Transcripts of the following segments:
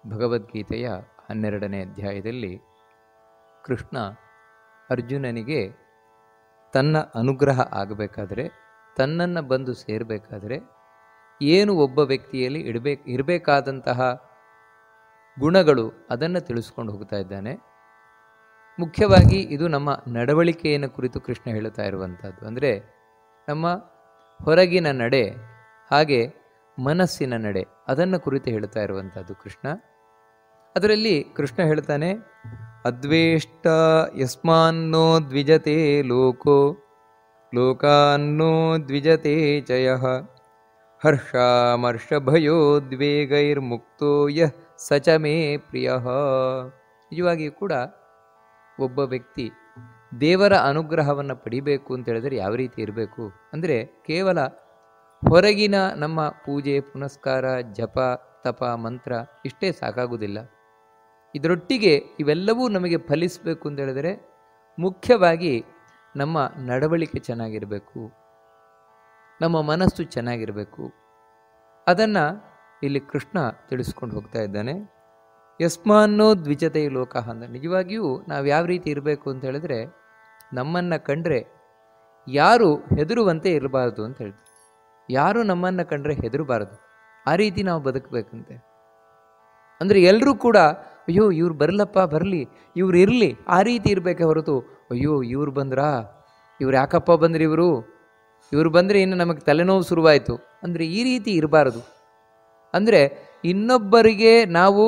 ಭಗವದ್ಗೀತೆಯ ಹನ್ನೆರಡನೇ ಅಧ್ಯಾಯದಲ್ಲಿ ಕೃಷ್ಣ ಅರ್ಜುನನಿಗೆ ತನ್ನ ಅನುಗ್ರಹ ಆಗಬೇಕಾದ್ರೆ ತನ್ನನ್ನು ಬಂದು ಸೇರಬೇಕಾದ್ರೆ ಏನು ಒಬ್ಬ ವ್ಯಕ್ತಿಯಲ್ಲಿ ಇಡಬೇಕು ಇರಬೇಕಾದಂತಹ ಗುಣಗಳು ಅದನ್ನು ತಿಳಿಸ್ಕೊಂಡು ಹೋಗ್ತಾ ಇದ್ದಾನೆ ಮುಖ್ಯವಾಗಿ ಇದು ನಮ್ಮ ನಡವಳಿಕೆಯನ್ನು ಕುರಿತು ಕೃಷ್ಣ ಹೇಳುತ್ತಾ ಇರುವಂಥದ್ದು ಅಂದರೆ ನಮ್ಮ ಹೊರಗಿನ ನಡೆ ಹಾಗೆ ಮನಸ್ಸಿನ ನಡೆ ಅದನ್ನು ಕುರಿತು ಹೇಳ್ತಾ ಇರುವಂಥದ್ದು ಕೃಷ್ಣ ಅದರಲ್ಲಿ ಕೃಷ್ಣ ಹೇಳ್ತಾನೆ ಅದ್ವೇಷ್ಟ ಯಸ್ಮಾನ್ನೋ ದ್ವಿಜತೆ ಲೋಕೋ ಲೋಕಾನ್ನೋ ದ್ವಿಜತೆ ಜಯ ಹರ್ಷಾಮರ್ಷಭಯೋದ್ವೇಗೈರ್ಮುಕ್ತೋ ಯಃ ಸಚ ಮೇ ಪ್ರಿಯ ನಿಜವಾಗಿಯೂ ಕೂಡ ಒಬ್ಬ ವ್ಯಕ್ತಿ ದೇವರ ಅನುಗ್ರಹವನ್ನು ಪಡಿಬೇಕು ಅಂತ ಹೇಳಿದ್ರೆ ಯಾವ ರೀತಿ ಇರಬೇಕು ಅಂದರೆ ಕೇವಲ ಹೊರಗಿನ ನಮ್ಮ ಪೂಜೆ ಪುನಸ್ಕಾರ ಜಪ ತಪ ಮಂತ್ರ ಇಷ್ಟೇ ಸಾಕಾಗುವುದಿಲ್ಲ ಇದರೊಟ್ಟಿಗೆ ಇವೆಲ್ಲವೂ ನಮಗೆ ಫಲಿಸಬೇಕು ಅಂತ ಹೇಳಿದರೆ ಮುಖ್ಯವಾಗಿ ನಮ್ಮ ನಡವಳಿಕೆ ಚೆನ್ನಾಗಿರಬೇಕು ನಮ್ಮ ಮನಸ್ಸು ಚೆನ್ನಾಗಿರಬೇಕು ಅದನ್ನು ಇಲ್ಲಿ ಕೃಷ್ಣ ತಿಳಿಸ್ಕೊಂಡು ಹೋಗ್ತಾ ಇದ್ದಾನೆ ಯಸ್ಮಾನ್ನೋ ದ್ವಿಜತೆ ಲೋಕ ಅಂದ್ರೆ ನಿಜವಾಗಿಯೂ ನಾವು ಯಾವ ರೀತಿ ಇರಬೇಕು ಅಂತ ಹೇಳಿದ್ರೆ ನಮ್ಮನ್ನು ಕಂಡ್ರೆ ಯಾರು ಹೆದರುವಂತೆ ಇರಬಾರ್ದು ಅಂತ ಹೇಳ್ತಾರೆ ಯಾರು ನಮ್ಮನ್ನು ಕಂಡ್ರೆ ಹೆದರಬಾರದು ಆ ರೀತಿ ನಾವು ಬದುಕಬೇಕಂತೆ ಅಂದರೆ ಎಲ್ಲರೂ ಕೂಡ ಅಯ್ಯೋ ಇವ್ರು ಬರಲಪ್ಪ ಬರಲಿ ಇವ್ರು ಇರಲಿ ಆ ರೀತಿ ಇರಬೇಕೆ ಹೊರತು ಅಯ್ಯೋ ಇವ್ರು ಬಂದ್ರಾ ಇವ್ರು ಯಾಕಪ್ಪ ಬಂದ್ರಿ ಇವರು ಇವರು ಬಂದರೆ ಇನ್ನು ನಮಗೆ ತಲೆನೋವು ಶುರುವಾಯಿತು ಅಂದರೆ ಈ ರೀತಿ ಇರಬಾರದು ಅಂದರೆ ಇನ್ನೊಬ್ಬರಿಗೆ ನಾವು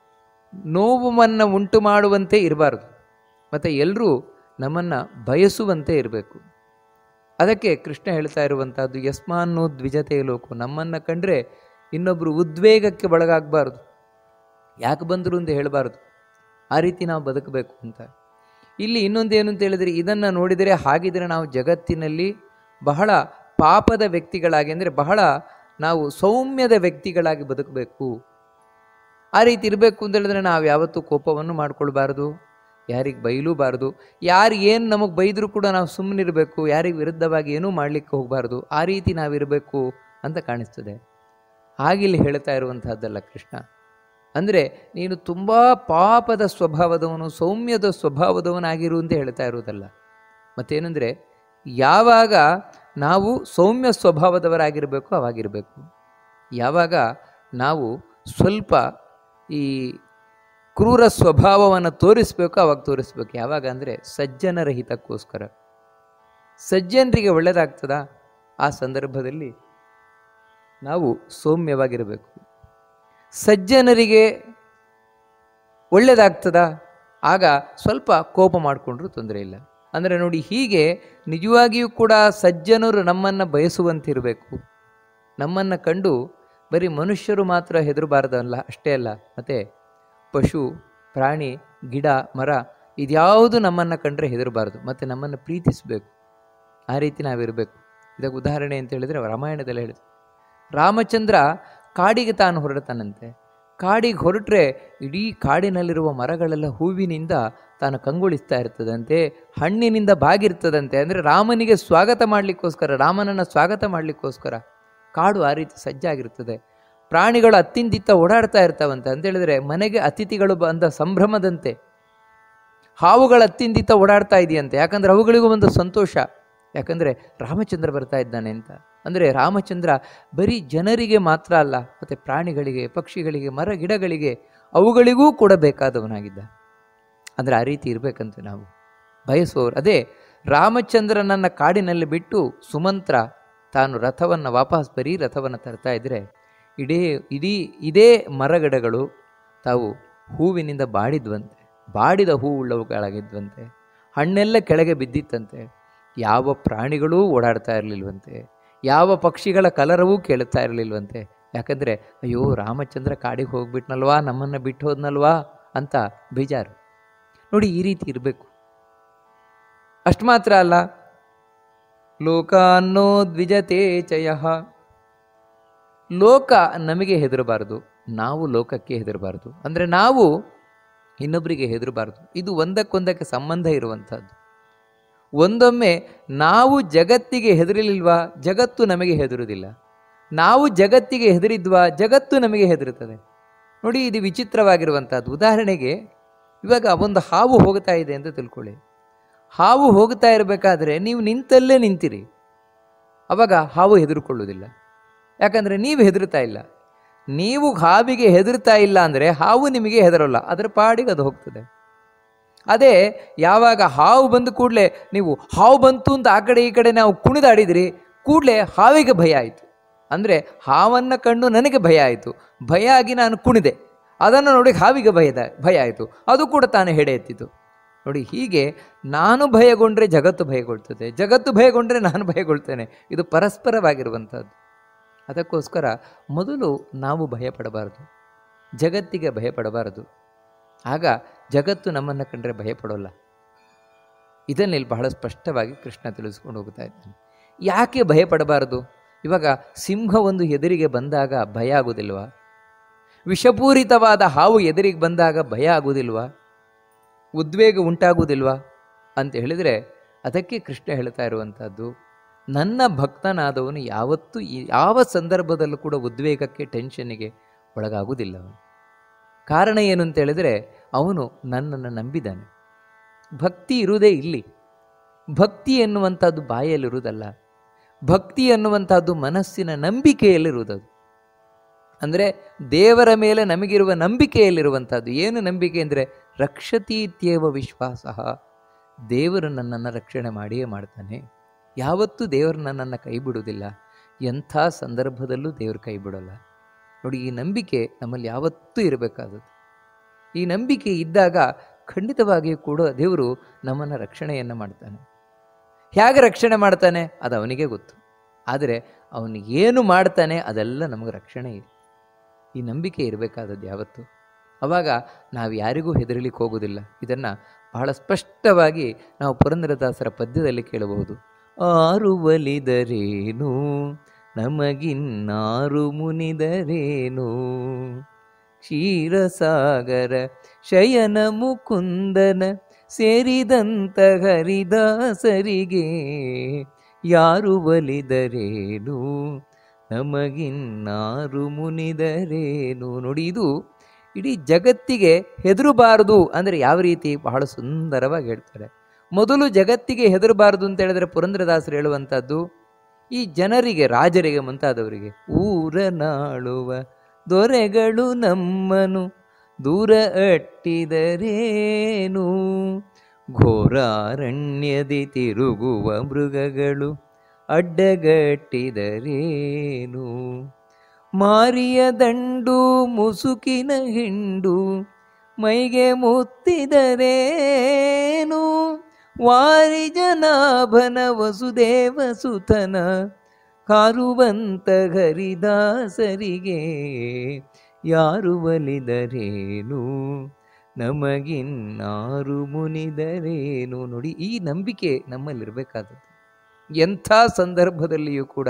ನೋವನ್ನು ಉಂಟು ಮಾಡುವಂತೆ ಇರಬಾರದು ಮತ್ತು ಎಲ್ಲರೂ ನಮ್ಮನ್ನು ಬಯಸುವಂತೆ ಇರಬೇಕು ಅದಕ್ಕೆ ಕೃಷ್ಣ ಹೇಳ್ತಾ ಇರುವಂಥದ್ದು ಯಸ್ಮಾನ್ನೋ ದ್ವಿಜತೆ ಲೋಕು ನಮ್ಮನ್ನು ಕಂಡ್ರೆ ಇನ್ನೊಬ್ಬರು ಉದ್ವೇಗಕ್ಕೆ ಒಳಗಾಗಬಾರ್ದು ಯಾಕೆ ಬಂದರು ಅಂತ ಹೇಳಬಾರ್ದು ಆ ರೀತಿ ನಾವು ಬದುಕಬೇಕು ಅಂತ ಇಲ್ಲಿ ಇನ್ನೊಂದೇನು ಅಂತ ಹೇಳಿದರೆ ಇದನ್ನು ನೋಡಿದರೆ ಹಾಗಿದ್ರೆ ನಾವು ಜಗತ್ತಿನಲ್ಲಿ ಬಹಳ ಪಾಪದ ವ್ಯಕ್ತಿಗಳಾಗಿ ಅಂದರೆ ಬಹಳ ನಾವು ಸೌಮ್ಯದ ವ್ಯಕ್ತಿಗಳಾಗಿ ಬದುಕಬೇಕು ಆ ರೀತಿ ಇರಬೇಕು ಅಂತ ಹೇಳಿದ್ರೆ ನಾವು ಯಾವತ್ತೂ ಕೋಪವನ್ನು ಮಾಡ್ಕೊಳ್ಬಾರ್ದು ಯಾರಿಗೆ ಬೈಲೂಬಾರ್ದು ಯಾರು ಏನು ನಮಗೆ ಬೈದರೂ ಕೂಡ ನಾವು ಸುಮ್ಮನಿರಬೇಕು ಯಾರಿಗೆ ವಿರುದ್ಧವಾಗಿ ಏನೂ ಮಾಡಲಿಕ್ಕೆ ಹೋಗಬಾರ್ದು ಆ ರೀತಿ ನಾವಿರಬೇಕು ಅಂತ ಕಾಣಿಸ್ತದೆ ಹಾಗಿಲ್ಲಿ ಹೇಳ್ತಾ ಇರುವಂತಹದ್ದಲ್ಲ ಕೃಷ್ಣ ಅಂದರೆ ನೀನು ತುಂಬ ಪಾಪದ ಸ್ವಭಾವದವನು ಸೌಮ್ಯದ ಸ್ವಭಾವದವನಾಗಿರು ಅಂತ ಹೇಳ್ತಾ ಇರುವುದಲ್ಲ ಮತ್ತೇನೆಂದರೆ ಯಾವಾಗ ನಾವು ಸೌಮ್ಯ ಸ್ವಭಾವದವರಾಗಿರಬೇಕು ಅವಾಗಿರಬೇಕು ಯಾವಾಗ ನಾವು ಸ್ವಲ್ಪ ಈ ಕ್ರೂರ ಸ್ವಭಾವವನ್ನು ತೋರಿಸ್ಬೇಕು ಅವಾಗ ತೋರಿಸ್ಬೇಕು ಯಾವಾಗ ಅಂದರೆ ಸಜ್ಜನರ ಹಿತಕ್ಕೋಸ್ಕರ ಸಜ್ಜನರಿಗೆ ಒಳ್ಳೆಯದಾಗ್ತದಾ ಆ ಸಂದರ್ಭದಲ್ಲಿ ನಾವು ಸೌಮ್ಯವಾಗಿರಬೇಕು ಸಜ್ಜನರಿಗೆ ಒಳ್ಳೆಯದಾಗ್ತದಾ ಆಗ ಸ್ವಲ್ಪ ಕೋಪ ಮಾಡಿಕೊಂಡ್ರೂ ತೊಂದರೆ ಇಲ್ಲ ಅಂದರೆ ನೋಡಿ ಹೀಗೆ ನಿಜವಾಗಿಯೂ ಕೂಡ ಸಜ್ಜನರು ನಮ್ಮನ್ನು ಬಯಸುವಂತಿರಬೇಕು ನಮ್ಮನ್ನು ಕಂಡು ಬರೀ ಮನುಷ್ಯರು ಮಾತ್ರ ಹೆದರಬಾರ್ದಲ್ಲ ಅಷ್ಟೇ ಅಲ್ಲ ಮತ್ತು ಪಶು ಪ್ರಾಣಿ ಗಿಡ ಮರ ಇದ್ಯಾವುದು ನಮ್ಮನ್ನು ಕಂಡ್ರೆ ಹೆದರಬಾರ್ದು ಮತ್ತು ನಮ್ಮನ್ನು ಪ್ರೀತಿಸಬೇಕು ಆ ರೀತಿ ನಾವಿರಬೇಕು ಇದಕ್ಕೆ ಉದಾಹರಣೆ ಅಂತ ಹೇಳಿದರೆ ರಾಮಾಯಣದಲ್ಲಿ ಹೇಳಿದ್ರು ರಾಮಚಂದ್ರ ಕಾಡಿಗೆ ತಾನು ಹೊರಡ್ತಾನಂತೆ ಕಾಡಿಗೆ ಹೊರಟ್ರೆ ಇಡೀ ಕಾಡಿನಲ್ಲಿರುವ ಮರಗಳೆಲ್ಲ ಹೂವಿನಿಂದ ತಾನು ಕಂಗೊಳಿಸ್ತಾ ಇರ್ತದಂತೆ ಹಣ್ಣಿನಿಂದ ಬಾಗಿರ್ತದಂತೆ ಅಂದರೆ ರಾಮನಿಗೆ ಸ್ವಾಗತ ಮಾಡಲಿಕ್ಕೋಸ್ಕರ ರಾಮನನ್ನು ಸ್ವಾಗತ ಮಾಡಲಿಕ್ಕೋಸ್ಕರ ಕಾಡು ಆ ರೀತಿ ಸಜ್ಜಾಗಿರ್ತದೆ ಪ್ರಾಣಿಗಳು ಅತ್ತಿಂದಿತ್ತ ಓಡಾಡ್ತಾ ಇರ್ತಾವಂತೆ ಅಂತ ಹೇಳಿದ್ರೆ ಮನೆಗೆ ಅತಿಥಿಗಳು ಬಂದ ಸಂಭ್ರಮದಂತೆ ಹಾವುಗಳು ಅತ್ತಿಂದಿತ್ತ ಓಡಾಡ್ತಾ ಇದೆಯಂತೆ ಯಾಕಂದ್ರೆ ಅವುಗಳಿಗೂ ಒಂದು ಸಂತೋಷ ಯಾಕಂದರೆ ರಾಮಚಂದ್ರ ಬರ್ತಾ ಇದ್ದಾನೆ ಅಂತ ಅಂದರೆ ರಾಮಚಂದ್ರ ಬರೀ ಜನರಿಗೆ ಮಾತ್ರ ಅಲ್ಲ ಮತ್ತು ಪ್ರಾಣಿಗಳಿಗೆ ಪಕ್ಷಿಗಳಿಗೆ ಮರ ಗಿಡಗಳಿಗೆ ಅವುಗಳಿಗೂ ಕೂಡ ಬೇಕಾದವನಾಗಿದ್ದ ಅಂದರೆ ಆ ರೀತಿ ಇರಬೇಕಂತ ನಾವು ಬಯಸುವವರು ಅದೇ ರಾಮಚಂದ್ರನನ್ನು ಕಾಡಿನಲ್ಲಿ ಬಿಟ್ಟು ಸುಮಂತ್ರ ತಾನು ರಥವನ್ನು ವಾಪಸ್ ಬರೀ ರಥವನ್ನು ತರ್ತಾ ಇದ್ದರೆ ಇಡೀ ಇಡೀ ಇದೇ ಮರಗಿಡಗಳು ತಾವು ಹೂವಿನಿಂದ ಬಾಡಿದ್ವಂತೆ ಬಾಡಿದ ಹೂವುಳ್ಳವುಗಳಾಗಿದ್ವಂತೆ ಹಣ್ಣೆಲ್ಲ ಕೆಳಗೆ ಬಿದ್ದಿತ್ತಂತೆ ಯಾವ ಪ್ರಾಣಿಗಳೂ ಓಡಾಡ್ತಾ ಇರಲಿಲ್ವಂತೆ ಯಾವ ಪಕ್ಷಿಗಳ ಕಲರವೂ ಕೇಳುತ್ತಾ ಇರಲಿಲ್ವಂತೆ ಯಾಕಂದರೆ ಅಯ್ಯೋ ರಾಮಚಂದ್ರ ಕಾಡಿಗೆ ಹೋಗ್ಬಿಟ್ನಲ್ವಾ ನಮ್ಮನ್ನು ಬಿಟ್ಟು ಹೋದ್ನಲ್ವಾ ಅಂತ ಬೇಜಾರು ನೋಡಿ ಈ ರೀತಿ ಇರಬೇಕು ಅಷ್ಟು ಮಾತ್ರ ಅಲ್ಲ ಲೋಕಾನ್ನೋ ದ್ವಿಜತೆ ಚಯ ಲೋಕ ನಮಗೆ ಹೆದರಬಾರದು ನಾವು ಲೋಕಕ್ಕೆ ಹೆದರಬಾರದು ಅಂದರೆ ನಾವು ಇನ್ನೊಬ್ಬರಿಗೆ ಹೆದರಬಾರದು ಇದು ಒಂದಕ್ಕೊಂದಕ್ಕೆ ಸಂಬಂಧ ಇರುವಂಥದ್ದು ಒಂದೊಮ್ಮೆ ನಾವು ಜಗತ್ತಿಗೆ ಹೆದರಲಿಲ್ವಾ ಜಗತ್ತು ನಮಗೆ ಹೆದರುವುದಿಲ್ಲ ನಾವು ಜಗತ್ತಿಗೆ ಹೆದರಿದ್ವಾ ಜಗತ್ತು ನಮಗೆ ಹೆದರುತ್ತದೆ ನೋಡಿ ಇದು ವಿಚಿತ್ರವಾಗಿರುವಂಥದ್ದು ಉದಾಹರಣೆಗೆ ಇವಾಗ ಒಂದು ಹಾವು ಹೋಗ್ತಾ ಇದೆ ಅಂತ ತಿಳ್ಕೊಳ್ಳಿ ಹಾವು ಹೋಗ್ತಾ ಇರಬೇಕಾದ್ರೆ ನೀವು ನಿಂತಲ್ಲೇ ನಿಂತಿರಿ ಅವಾಗ ಹಾವು ಹೆದರ್ಕೊಳ್ಳೋದಿಲ್ಲ ಯಾಕಂದರೆ ನೀವು ಹೆದರ್ತಾ ಇಲ್ಲ ನೀವು ಹಾವಿಗೆ ಹೆದರ್ತಾ ಇಲ್ಲ ಅಂದರೆ ಹಾವು ನಿಮಗೆ ಹೆದರೋಲ್ಲ ಅದರ ಪಾಡಿಗೆ ಅದು ಹೋಗ್ತದೆ ಅದೇ ಯಾವಾಗ ಹಾವು ಬಂದ ಕೂಡಲೇ ನೀವು ಹಾವು ಬಂತು ಅಂತ ಆ ಕಡೆ ಈ ಕಡೆ ನಾವು ಕುಣಿದಾಡಿದ್ರಿ ಕೂಡಲೇ ಹಾವಿಗೆ ಭಯ ಆಯಿತು ಅಂದರೆ ಹಾವನ್ನು ಕಂಡು ನನಗೆ ಭಯ ಆಯಿತು ಭಯ ಆಗಿ ನಾನು ಕುಣಿದೆ ಅದನ್ನು ನೋಡಿ ಹಾವಿಗೆ ಭಯದ ಭಯ ಆಯಿತು ಅದು ಕೂಡ ತಾನು ಹೆಡೆ ಎತ್ತಿತು ನೋಡಿ ಹೀಗೆ ನಾನು ಭಯಗೊಂಡ್ರೆ ಜಗತ್ತು ಭಯಗೊಳ್ತದೆ ಜಗತ್ತು ಭಯಗೊಂಡ್ರೆ ನಾನು ಭಯಗೊಳ್ತೇನೆ ಇದು ಪರಸ್ಪರವಾಗಿರುವಂಥದ್ದು ಅದಕ್ಕೋಸ್ಕರ ಮೊದಲು ನಾವು ಭಯಪಡಬಾರದು ಜಗತ್ತಿಗೆ ಭಯಪಡಬಾರದು ಆಗ ಜಗತ್ತು ನಮ್ಮನ್ನು ಕಂಡ್ರೆ ಭಯಪಡೋಲ್ಲ ಇದನ್ನಿಲ್ಲಿ ಬಹಳ ಸ್ಪಷ್ಟವಾಗಿ ಕೃಷ್ಣ ತಿಳಿಸ್ಕೊಂಡು ಹೋಗ್ತಾ ಇದ್ದಾನೆ ಯಾಕೆ ಭಯಪಡಬಾರದು ಇವಾಗ ಸಿಂಹ ಒಂದು ಎದುರಿಗೆ ಬಂದಾಗ ಭಯ ಆಗುವುದಿಲ್ವಾ ವಿಷಪೂರಿತವಾದ ಹಾವು ಎದುರಿಗೆ ಬಂದಾಗ ಭಯ ಆಗುವುದಿಲ್ವಾ ಉದ್ವೇಗ ಉಂಟಾಗುವುದಿಲ್ವಾ ಅಂತ ಹೇಳಿದರೆ ಅದಕ್ಕೆ ಕೃಷ್ಣ ಹೇಳ್ತಾ ಇರುವಂಥದ್ದು ನನ್ನ ಭಕ್ತನಾದವನು ಯಾವತ್ತೂ ಈ- ಯಾವ ಸಂದರ್ಭದಲ್ಲೂ ಕೂಡ ಉದ್ವೇಗಕ್ಕೆ ಟೆನ್ಷನ್ನಿಗೆ ಒಳಗಾಗುವುದಿಲ್ಲ ಅವನು ಕಾರಣ ಏನು ಅಂತ ಹೇಳಿದರೆ ಅವನು ನನ್ನನ್ನು ನಂಬಿದ್ದಾನೆ ಭಕ್ತಿ ಇರುವುದೇ ಇಲ್ಲಿ ಭಕ್ತಿ ಎನ್ನುವಂಥದ್ದು ಬಾಯಲ್ಲಿರುವುದಲ್ಲ ಭಕ್ತಿ ಎನ್ನುವಂಥದ್ದು ಮನಸ್ಸಿನ ನಂಬಿಕೆಯಲ್ಲಿರುವುದದು ಅಂದರೆ ದೇವರ ಮೇಲೆ ನಮಗಿರುವ ನಂಬಿಕೆಯಲ್ಲಿರುವಂಥದ್ದು ಏನು ನಂಬಿಕೆ ಅಂದರೆ ರಕ್ಷತೀತ್ಯೇವ ವಿಶ್ವಾಸ ದೇವರು ನನ್ನನ್ನು ರಕ್ಷಣೆ ಮಾಡಿಯೇ ಮಾಡ್ತಾನೆ ಯಾವತ್ತೂ ದೇವರು ನನ್ನನ್ನು ಕೈ ಬಿಡುವುದಿಲ್ಲ ಎಂಥ ಸಂದರ್ಭದಲ್ಲೂ ದೇವರು ಕೈ ಬಿಡೋಲ್ಲ ನೋಡಿ ಈ ನಂಬಿಕೆ ನಮ್ಮಲ್ಲಿ ಯಾವತ್ತೂ ಇರಬೇಕಾದದ್ದು ಈ ನಂಬಿಕೆ ಇದ್ದಾಗ ಖಂಡಿತವಾಗಿಯೂ ಕೂಡ ದೇವರು ನಮ್ಮನ್ನು ರಕ್ಷಣೆಯನ್ನು ಮಾಡ್ತಾನೆ ಹೇಗೆ ರಕ್ಷಣೆ ಮಾಡ್ತಾನೆ ಅದು ಅವನಿಗೆ ಗೊತ್ತು ಆದರೆ ಅವನು ಏನು ಮಾಡ್ತಾನೆ ಅದೆಲ್ಲ ನಮಗೆ ರಕ್ಷಣೆ ಇದೆ ಈ ನಂಬಿಕೆ ಇರಬೇಕಾದದ್ದು ಯಾವತ್ತು ಅವಾಗ ನಾವು ಯಾರಿಗೂ ಹೆದರಲಿಕ್ಕೆ ಹೋಗೋದಿಲ್ಲ ಇದನ್ನು ಬಹಳ ಸ್ಪಷ್ಟವಾಗಿ ನಾವು ಪುರಂದರದಾಸರ ಪದ್ಯದಲ್ಲಿ ಕೇಳಬಹುದು ಆರು ಒಲಿದರೇನು ನಮಗಿನ್ನಾರು ಮುನಿದರೇನು ಕ್ಷೀರಸಾಗರ ಶಯನ ಮುಕುಂದನ ಸೇರಿದಂತ ಹರಿದಾಸರಿಗೆ ಯಾರು ಒಲಿದರೇನು ನಮಗಿನ್ನಾರು ಮುನಿದರೇನು ನೋಡಿ ಇದು ಇಡೀ ಜಗತ್ತಿಗೆ ಹೆದರಬಾರದು ಅಂದರೆ ಯಾವ ರೀತಿ ಬಹಳ ಸುಂದರವಾಗಿ ಹೇಳ್ತಾರೆ ಮೊದಲು ಜಗತ್ತಿಗೆ ಹೆದರಬಾರದು ಅಂತ ಹೇಳಿದ್ರೆ ಪುರಂದ್ರದಾಸರು ಹೇಳುವಂಥದ್ದು ಈ ಜನರಿಗೆ ರಾಜರಿಗೆ ಮುಂತಾದವರಿಗೆ ಊರನಾಳುವ ದೊರೆಗಳು ನಮ್ಮನು ದೂರ ಅಟ್ಟಿದರೇನು ಘೋರಾರಣ್ಯದಿ ತಿರುಗುವ ಮೃಗಗಳು ಅಡ್ಡಗಟ್ಟಿದರೇನು ಮಾರಿಯ ದಂಡು ಮುಸುಕಿನ ಹಿಂಡು ಮೈಗೆ ಮುತ್ತಿದರೇನು ವಾರಿ ಜನಾಭನ ವಸುದೇವ ಸುತನ ಕಾರುವಂತ ಹರಿದಾಸರಿಗೆ ಯಾರು ಒಲಿದರೇನು ನಮಗಿನ್ನಾರು ಮುನಿದರೇನು ನೋಡಿ ಈ ನಂಬಿಕೆ ನಮ್ಮಲ್ಲಿರಬೇಕಾದದ್ದು ಎಂಥ ಸಂದರ್ಭದಲ್ಲಿಯೂ ಕೂಡ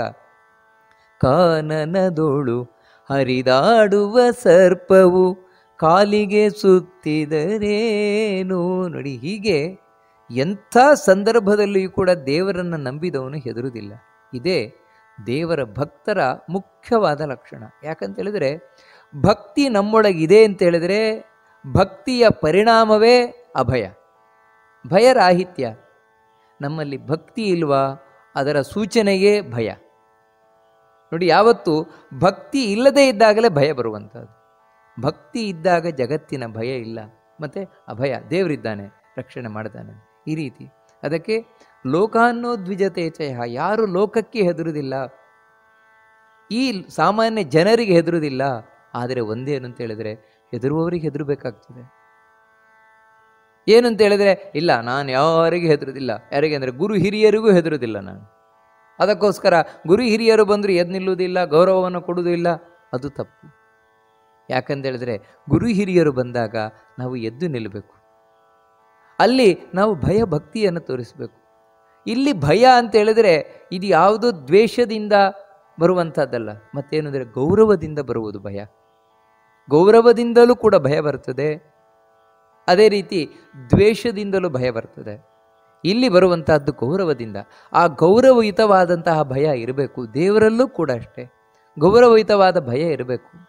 ಕಾನನದೋಳು ಹರಿದಾಡುವ ಸರ್ಪವು ಕಾಲಿಗೆ ಸುತ್ತಿದರೇನು ನೋಡಿ ಹೀಗೆ ಎಂಥ ಸಂದರ್ಭದಲ್ಲಿಯೂ ಕೂಡ ದೇವರನ್ನು ನಂಬಿದವನು ಹೆದರುವುದಿಲ್ಲ ಇದೇ ದೇವರ ಭಕ್ತರ ಮುಖ್ಯವಾದ ಲಕ್ಷಣ ಯಾಕಂತ ಹೇಳಿದರೆ ಭಕ್ತಿ ನಮ್ಮೊಳಗಿದೆ ಅಂತ ಹೇಳಿದರೆ ಭಕ್ತಿಯ ಪರಿಣಾಮವೇ ಅಭಯ ಭಯರಾಹಿತ್ಯ ನಮ್ಮಲ್ಲಿ ಭಕ್ತಿ ಇಲ್ವಾ ಅದರ ಸೂಚನೆಯೇ ಭಯ ನೋಡಿ ಯಾವತ್ತು ಭಕ್ತಿ ಇಲ್ಲದೇ ಇದ್ದಾಗಲೇ ಭಯ ಬರುವಂಥದ್ದು ಭಕ್ತಿ ಇದ್ದಾಗ ಜಗತ್ತಿನ ಭಯ ಇಲ್ಲ ಮತ್ತು ಅಭಯ ದೇವರಿದ್ದಾನೆ ರಕ್ಷಣೆ ಮಾಡ್ತಾನೆ ಈ ರೀತಿ ಅದಕ್ಕೆ ಲೋಕಾನ್ನೋ ದ್ವಿಜತೇಚಯ ಯಾರು ಲೋಕಕ್ಕೆ ಹೆದರುವುದಿಲ್ಲ ಈ ಸಾಮಾನ್ಯ ಜನರಿಗೆ ಹೆದರುವುದಿಲ್ಲ ಆದರೆ ಒಂದೇನು ಅಂತ ಹೇಳಿದರೆ ಹೆದರುವವರಿಗೆ ಹೆದರಬೇಕಾಗ್ತದೆ ಏನು ಅಂತ ಹೇಳಿದರೆ ಇಲ್ಲ ನಾನು ಯಾರಿಗೂ ಹೆದರುವುದಿಲ್ಲ ಯಾರಿಗೆ ಅಂದರೆ ಗುರು ಹಿರಿಯರಿಗೂ ಹೆದರುವುದಿಲ್ಲ ನಾನು ಅದಕ್ಕೋಸ್ಕರ ಗುರು ಹಿರಿಯರು ಬಂದರೂ ಎದ್ದು ನಿಲ್ಲುವುದಿಲ್ಲ ಗೌರವವನ್ನು ಕೊಡುವುದಿಲ್ಲ ಅದು ತಪ್ಪು ಯಾಕಂತ ಹೇಳಿದ್ರೆ ಗುರು ಹಿರಿಯರು ಬಂದಾಗ ನಾವು ಎದ್ದು ನಿಲ್ಲಬೇಕು ಅಲ್ಲಿ ನಾವು ಭಯ ಭಕ್ತಿಯನ್ನು ತೋರಿಸಬೇಕು ಇಲ್ಲಿ ಭಯ ಅಂತ ಹೇಳಿದರೆ ಇದು ಯಾವುದೋ ದ್ವೇಷದಿಂದ ಬರುವಂಥದ್ದಲ್ಲ ಮತ್ತೇನು ಅಂದರೆ ಗೌರವದಿಂದ ಬರುವುದು ಭಯ ಗೌರವದಿಂದಲೂ ಕೂಡ ಭಯ ಬರ್ತದೆ ಅದೇ ರೀತಿ ದ್ವೇಷದಿಂದಲೂ ಭಯ ಬರ್ತದೆ ಇಲ್ಲಿ ಬರುವಂತಹದ್ದು ಗೌರವದಿಂದ ಆ ಗೌರವಯುತವಾದಂತಹ ಭಯ ಇರಬೇಕು ದೇವರಲ್ಲೂ ಕೂಡ ಅಷ್ಟೇ ಗೌರವಯುತವಾದ ಭಯ ಇರಬೇಕು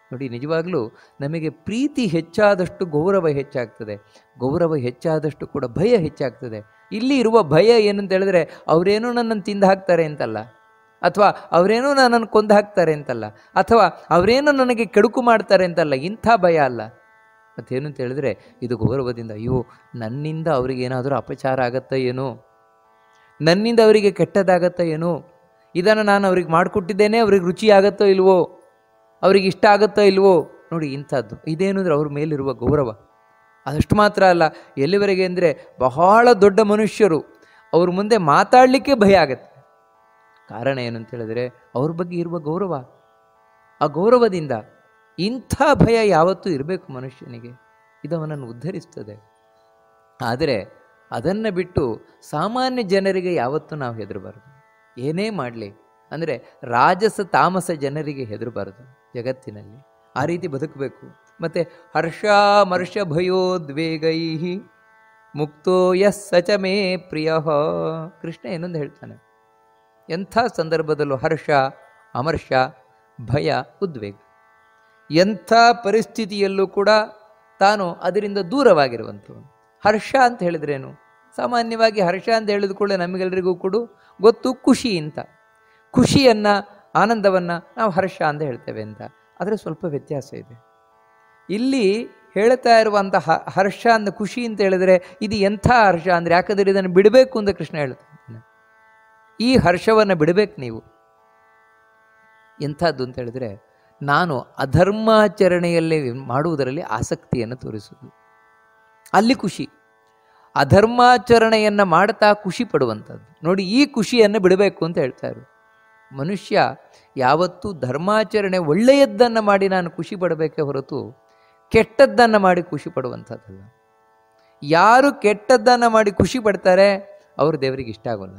ನೋಡಿ ನಿಜವಾಗಲೂ ನಮಗೆ ಪ್ರೀತಿ ಹೆಚ್ಚಾದಷ್ಟು ಗೌರವ ಹೆಚ್ಚಾಗ್ತದೆ ಗೌರವ ಹೆಚ್ಚಾದಷ್ಟು ಕೂಡ ಭಯ ಹೆಚ್ಚಾಗ್ತದೆ ಇಲ್ಲಿ ಇರುವ ಭಯ ಏನು ಅಂತ ಹೇಳಿದ್ರೆ ಅವರೇನೋ ನನ್ನನ್ನು ತಿಂದು ಹಾಕ್ತಾರೆ ಅಂತಲ್ಲ ಅಥವಾ ಅವರೇನೋ ನನ್ನನ್ನು ಕೊಂದು ಹಾಕ್ತಾರೆ ಅಂತಲ್ಲ ಅಥವಾ ಅವರೇನೋ ನನಗೆ ಕೆಡುಕು ಮಾಡ್ತಾರೆ ಅಂತಲ್ಲ ಇಂಥ ಭಯ ಅಲ್ಲ ಮತ್ತೇನು ಅಂತ ಹೇಳಿದ್ರೆ ಇದು ಗೌರವದಿಂದ ಅಯ್ಯೋ ನನ್ನಿಂದ ಅವರಿಗೆ ಏನಾದರೂ ಅಪಚಾರ ಆಗತ್ತಾ ಏನೋ ನನ್ನಿಂದ ಅವರಿಗೆ ಕೆಟ್ಟದಾಗತ್ತಾ ಏನೋ ಇದನ್ನು ನಾನು ಅವ್ರಿಗೆ ಮಾಡಿಕೊಟ್ಟಿದ್ದೇನೆ ಅವ್ರಿಗೆ ರುಚಿ ಆಗತ್ತೋ ಇಲ್ವೋ ಅವ್ರಿಗೆ ಇಷ್ಟ ಆಗುತ್ತೋ ಇಲ್ವೋ ನೋಡಿ ಇಂಥದ್ದು ಇದೇನು ಅಂದರೆ ಅವ್ರ ಮೇಲಿರುವ ಗೌರವ ಅದಷ್ಟು ಮಾತ್ರ ಅಲ್ಲ ಎಲ್ಲಿವರೆಗೆ ಅಂದರೆ ಬಹಳ ದೊಡ್ಡ ಮನುಷ್ಯರು ಅವ್ರ ಮುಂದೆ ಮಾತಾಡಲಿಕ್ಕೆ ಭಯ ಆಗತ್ತೆ ಕಾರಣ ಏನು ಅಂತ ಹೇಳಿದ್ರೆ ಅವ್ರ ಬಗ್ಗೆ ಇರುವ ಗೌರವ ಆ ಗೌರವದಿಂದ ಇಂಥ ಭಯ ಯಾವತ್ತೂ ಇರಬೇಕು ಮನುಷ್ಯನಿಗೆ ಇದು ಅವನನ್ನು ಉದ್ಧರಿಸ್ತದೆ ಆದರೆ ಅದನ್ನು ಬಿಟ್ಟು ಸಾಮಾನ್ಯ ಜನರಿಗೆ ಯಾವತ್ತೂ ನಾವು ಹೆದರಬಾರದು ಏನೇ ಮಾಡಲಿ ಅಂದರೆ ರಾಜಸ ತಾಮಸ ಜನರಿಗೆ ಹೆದರಬಾರದು ಜಗತ್ತಿನಲ್ಲಿ ಆ ರೀತಿ ಬದುಕಬೇಕು ಮತ್ತು ಹರ್ಷ ಮರ್ಷ ಭಯೋದ್ವೇಗೈ ಮುಕ್ತೋ ಯಸ್ ಸಚ ಮೇ ಪ್ರಿಯ ಕೃಷ್ಣ ಏನೊಂದು ಹೇಳ್ತಾನೆ ಎಂಥ ಸಂದರ್ಭದಲ್ಲೂ ಹರ್ಷ ಅಮರ್ಷ ಭಯ ಉದ್ವೇಗ ಎಂಥ ಪರಿಸ್ಥಿತಿಯಲ್ಲೂ ಕೂಡ ತಾನು ಅದರಿಂದ ದೂರವಾಗಿರುವಂಥವನು ಹರ್ಷ ಅಂತ ಹೇಳಿದ್ರೇನು ಸಾಮಾನ್ಯವಾಗಿ ಹರ್ಷ ಅಂತ ಹೇಳಿದ ಕೂಡಲೇ ನಮಗೆಲ್ಲರಿಗೂ ಕೂಡ ಗೊತ್ತು ಖುಷಿ ಅಂತ ಖುಷಿಯನ್ನು ಆನಂದವನ್ನು ನಾವು ಹರ್ಷ ಅಂತ ಹೇಳ್ತೇವೆ ಅಂತ ಆದರೆ ಸ್ವಲ್ಪ ವ್ಯತ್ಯಾಸ ಇದೆ ಇಲ್ಲಿ ಹೇಳ್ತಾ ಇರುವಂಥ ಹ- ಹರ್ಷ ಅಂತ ಖುಷಿ ಅಂತ ಹೇಳಿದ್ರೆ ಇದು ಎಂಥ ಹರ್ಷ ಅಂದರೆ ಯಾಕಂದರೆ ಇದನ್ನು ಬಿಡಬೇಕು ಅಂತ ಕೃಷ್ಣ ಹೇಳ್ತಾನೆ ಈ ಹರ್ಷವನ್ನು ಬಿಡಬೇಕು ನೀವು ಎಂಥದ್ದು ಅಂತ ಹೇಳಿದ್ರೆ ನಾನು ಅಧರ್ಮಾಚರಣೆಯಲ್ಲಿ ಮಾಡುವುದರಲ್ಲಿ ಆಸಕ್ತಿಯನ್ನು ತೋರಿಸುವುದು ಅಲ್ಲಿ ಖುಷಿ ಅಧರ್ಮಾಚರಣೆಯನ್ನು ಮಾಡ್ತಾ ಖುಷಿ ಪಡುವಂಥದ್ದು ನೋಡಿ ಈ ಖುಷಿಯನ್ನು ಬಿಡಬೇಕು ಅಂತ ಹೇಳ್ತಾರೆ ಮನುಷ್ಯ ಯಾವತ್ತೂ ಧರ್ಮಾಚರಣೆ ಒಳ್ಳೆಯದ್ದನ್ನು ಮಾಡಿ ನಾನು ಖುಷಿ ಪಡಬೇಕೇ ಹೊರತು ಕೆಟ್ಟದ್ದನ್ನು ಮಾಡಿ ಖುಷಿ ಪಡುವಂಥದ್ದಲ್ಲ ಯಾರು ಕೆಟ್ಟದ್ದನ್ನು ಮಾಡಿ ಖುಷಿ ಪಡ್ತಾರೆ ಅವರು ದೇವರಿಗೆ ಇಷ್ಟ ಆಗೋಲ್ಲ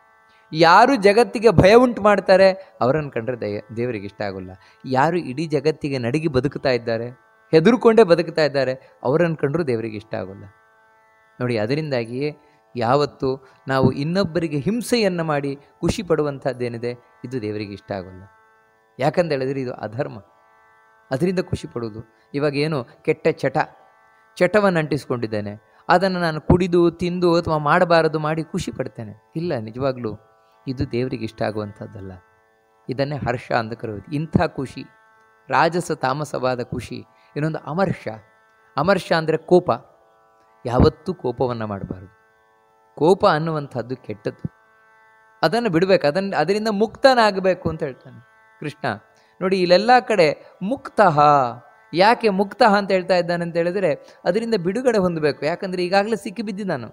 ಯಾರು ಜಗತ್ತಿಗೆ ಭಯ ಉಂಟು ಮಾಡ್ತಾರೆ ಅವರನ್ನು ಕಂಡ್ರೆ ದಯ ದೇವರಿಗೆ ಇಷ್ಟ ಆಗೋಲ್ಲ ಯಾರು ಇಡೀ ಜಗತ್ತಿಗೆ ನಡುಗಿ ಬದುಕ್ತಾ ಇದ್ದಾರೆ ಹೆದರ್ಕೊಂಡೇ ಬದುಕ್ತಾ ಇದ್ದಾರೆ ಅವರನ್ನು ಕಂಡ್ರೂ ದೇವರಿಗೆ ಇಷ್ಟ ಆಗೋಲ್ಲ ನೋಡಿ ಅದರಿಂದಾಗಿಯೇ ಯಾವತ್ತು ನಾವು ಇನ್ನೊಬ್ಬರಿಗೆ ಹಿಂಸೆಯನ್ನು ಮಾಡಿ ಖುಷಿ ಪಡುವಂಥದ್ದೇನಿದೆ ಇದು ದೇವರಿಗೆ ಇಷ್ಟ ಆಗೋಲ್ಲ ಯಾಕಂತ ಹೇಳಿದ್ರೆ ಇದು ಅಧರ್ಮ ಅದರಿಂದ ಖುಷಿ ಪಡುವುದು ಇವಾಗ ಏನು ಕೆಟ್ಟ ಚಟ ಚಟವನ್ನು ಅಂಟಿಸ್ಕೊಂಡಿದ್ದೇನೆ ಅದನ್ನು ನಾನು ಕುಡಿದು ತಿಂದು ಅಥವಾ ಮಾಡಬಾರದು ಮಾಡಿ ಖುಷಿ ಪಡ್ತೇನೆ ಇಲ್ಲ ನಿಜವಾಗ್ಲೂ ಇದು ದೇವರಿಗೆ ಇಷ್ಟ ಆಗುವಂಥದ್ದಲ್ಲ ಇದನ್ನೇ ಹರ್ಷ ಅಂತ ಕರೆಯುವುದು ಇಂಥ ಖುಷಿ ರಾಜಸ ತಾಮಸವಾದ ಖುಷಿ ಇನ್ನೊಂದು ಅಮರ್ಷ ಅಮರ್ಷ ಅಂದರೆ ಕೋಪ ಯಾವತ್ತೂ ಕೋಪವನ್ನು ಮಾಡಬಾರದು ಕೋಪ ಅನ್ನುವಂಥದ್ದು ಕೆಟ್ಟದ್ದು ಅದನ್ನು ಬಿಡಬೇಕು ಅದನ್ನು ಅದರಿಂದ ಮುಕ್ತನಾಗಬೇಕು ಅಂತ ಹೇಳ್ತಾನೆ ಕೃಷ್ಣ ನೋಡಿ ಇಲ್ಲೆಲ್ಲ ಕಡೆ ಮುಕ್ತಃ ಯಾಕೆ ಮುಕ್ತಃ ಅಂತ ಹೇಳ್ತಾ ಇದ್ದಾನೆ ಅಂತ ಹೇಳಿದ್ರೆ ಅದರಿಂದ ಬಿಡುಗಡೆ ಹೊಂದಬೇಕು ಯಾಕಂದರೆ ಈಗಾಗಲೇ ಸಿಕ್ಕಿಬಿದ್ದಿ ನಾನು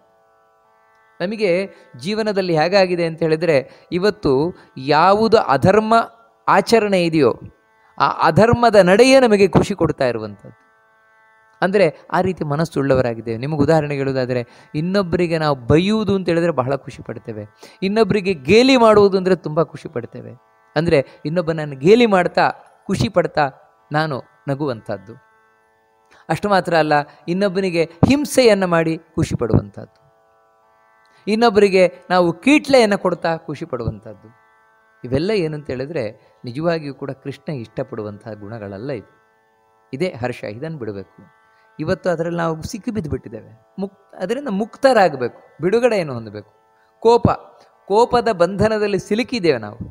ನಮಗೆ ಜೀವನದಲ್ಲಿ ಹೇಗಾಗಿದೆ ಅಂತ ಹೇಳಿದರೆ ಇವತ್ತು ಯಾವುದು ಅಧರ್ಮ ಆಚರಣೆ ಇದೆಯೋ ಆ ಅಧರ್ಮದ ನಡೆಯೇ ನಮಗೆ ಖುಷಿ ಕೊಡ್ತಾ ಇರುವಂಥದ್ದು ಅಂದರೆ ಆ ರೀತಿ ಮನಸ್ಸುಳ್ಳವರಾಗಿದ್ದೇವೆ ನಿಮಗೆ ಉದಾಹರಣೆ ಹೇಳುವುದಾದರೆ ಇನ್ನೊಬ್ಬರಿಗೆ ನಾವು ಬೈಯುವುದು ಅಂತ ಹೇಳಿದ್ರೆ ಬಹಳ ಖುಷಿ ಪಡ್ತೇವೆ ಇನ್ನೊಬ್ಬರಿಗೆ ಗೇಲಿ ಮಾಡುವುದು ಅಂದರೆ ತುಂಬ ಖುಷಿ ಪಡ್ತೇವೆ ಅಂದರೆ ಇನ್ನೊಬ್ಬನನ್ನು ಗೇಲಿ ಮಾಡ್ತಾ ಖುಷಿ ಪಡ್ತಾ ನಾನು ನಗುವಂಥದ್ದು ಅಷ್ಟು ಮಾತ್ರ ಅಲ್ಲ ಇನ್ನೊಬ್ಬನಿಗೆ ಹಿಂಸೆಯನ್ನು ಮಾಡಿ ಖುಷಿ ಪಡುವಂಥದ್ದು ಇನ್ನೊಬ್ಬರಿಗೆ ನಾವು ಕೀಟ್ಲೆಯನ್ನು ಕೊಡ್ತಾ ಖುಷಿ ಪಡುವಂಥದ್ದು ಇವೆಲ್ಲ ಏನಂತ ಹೇಳಿದ್ರೆ ನಿಜವಾಗಿಯೂ ಕೂಡ ಕೃಷ್ಣ ಇಷ್ಟಪಡುವಂತಹ ಗುಣಗಳಲ್ಲ ಇದು ಇದೇ ಹರ್ಷ ಇದನ್ನು ಬಿಡಬೇಕು ಇವತ್ತು ಅದರಲ್ಲಿ ನಾವು ಸಿಕ್ಕಿಬಿದ್ದು ಬಿಟ್ಟಿದ್ದೇವೆ ಮುಕ್ ಅದರಿಂದ ಮುಕ್ತರಾಗಬೇಕು ಬಿಡುಗಡೆಯನ್ನು ಹೊಂದಬೇಕು ಕೋಪ ಕೋಪದ ಬಂಧನದಲ್ಲಿ ಸಿಲುಕಿದ್ದೇವೆ ನಾವು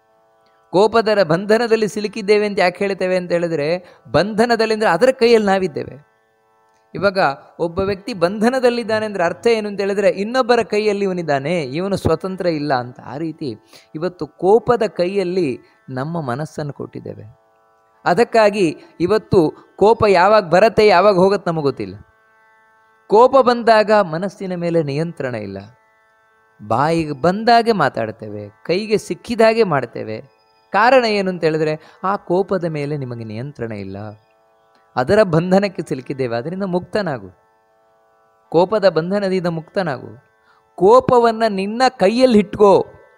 ಕೋಪದರ ಬಂಧನದಲ್ಲಿ ಸಿಲುಕಿದ್ದೇವೆ ಅಂತ ಯಾಕೆ ಹೇಳ್ತೇವೆ ಅಂತ ಹೇಳಿದ್ರೆ ಬಂಧನದಲ್ಲಿ ಅಂದರೆ ಅದರ ಕೈಯಲ್ಲಿ ನಾವಿದ್ದೇವೆ ಇವಾಗ ಒಬ್ಬ ವ್ಯಕ್ತಿ ಬಂಧನದಲ್ಲಿದ್ದಾನೆ ಅಂದರೆ ಅರ್ಥ ಏನು ಅಂತ ಹೇಳಿದ್ರೆ ಇನ್ನೊಬ್ಬರ ಕೈಯಲ್ಲಿ ಇವನಿದ್ದಾನೆ ಇವನು ಸ್ವತಂತ್ರ ಇಲ್ಲ ಅಂತ ಆ ರೀತಿ ಇವತ್ತು ಕೋಪದ ಕೈಯಲ್ಲಿ ನಮ್ಮ ಮನಸ್ಸನ್ನು ಕೊಟ್ಟಿದ್ದೇವೆ ಅದಕ್ಕಾಗಿ ಇವತ್ತು ಕೋಪ ಯಾವಾಗ ಬರತ್ತೆ ಯಾವಾಗ ಹೋಗುತ್ತೆ ನಮಗೆ ಗೊತ್ತಿಲ್ಲ ಕೋಪ ಬಂದಾಗ ಮನಸ್ಸಿನ ಮೇಲೆ ನಿಯಂತ್ರಣ ಇಲ್ಲ ಬಾಯಿಗೆ ಬಂದಾಗೆ ಮಾತಾಡ್ತೇವೆ ಕೈಗೆ ಸಿಕ್ಕಿದಾಗೆ ಮಾಡ್ತೇವೆ ಕಾರಣ ಏನು ಅಂತ ಹೇಳಿದ್ರೆ ಆ ಕೋಪದ ಮೇಲೆ ನಿಮಗೆ ನಿಯಂತ್ರಣ ಇಲ್ಲ ಅದರ ಬಂಧನಕ್ಕೆ ಸಿಲುಕಿದ್ದೇವೆ ಅದರಿಂದ ಮುಕ್ತನಾಗು ಕೋಪದ ಬಂಧನದಿಂದ ಮುಕ್ತನಾಗು ಕೋಪವನ್ನು ನಿನ್ನ ಕೈಯಲ್ಲಿ ಇಟ್ಕೋ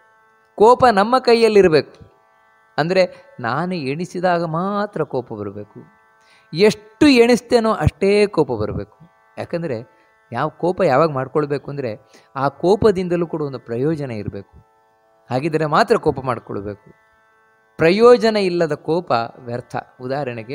ಕೋಪ ನಮ್ಮ ಕೈಯಲ್ಲಿರಬೇಕು ಅಂದರೆ ನಾನು ಎಣಿಸಿದಾಗ ಮಾತ್ರ ಕೋಪ ಬರಬೇಕು ಎಷ್ಟು ಎಣಿಸ್ತೇನೋ ಅಷ್ಟೇ ಕೋಪ ಬರಬೇಕು ಯಾಕಂದರೆ ಯಾವ ಕೋಪ ಯಾವಾಗ ಮಾಡ್ಕೊಳ್ಬೇಕು ಅಂದರೆ ಆ ಕೋಪದಿಂದಲೂ ಕೂಡ ಒಂದು ಪ್ರಯೋಜನ ಇರಬೇಕು ಹಾಗಿದ್ದರೆ ಮಾತ್ರ ಕೋಪ ಮಾಡಿಕೊಳ್ಬೇಕು ಪ್ರಯೋಜನ ಇಲ್ಲದ ಕೋಪ ವ್ಯರ್ಥ ಉದಾಹರಣೆಗೆ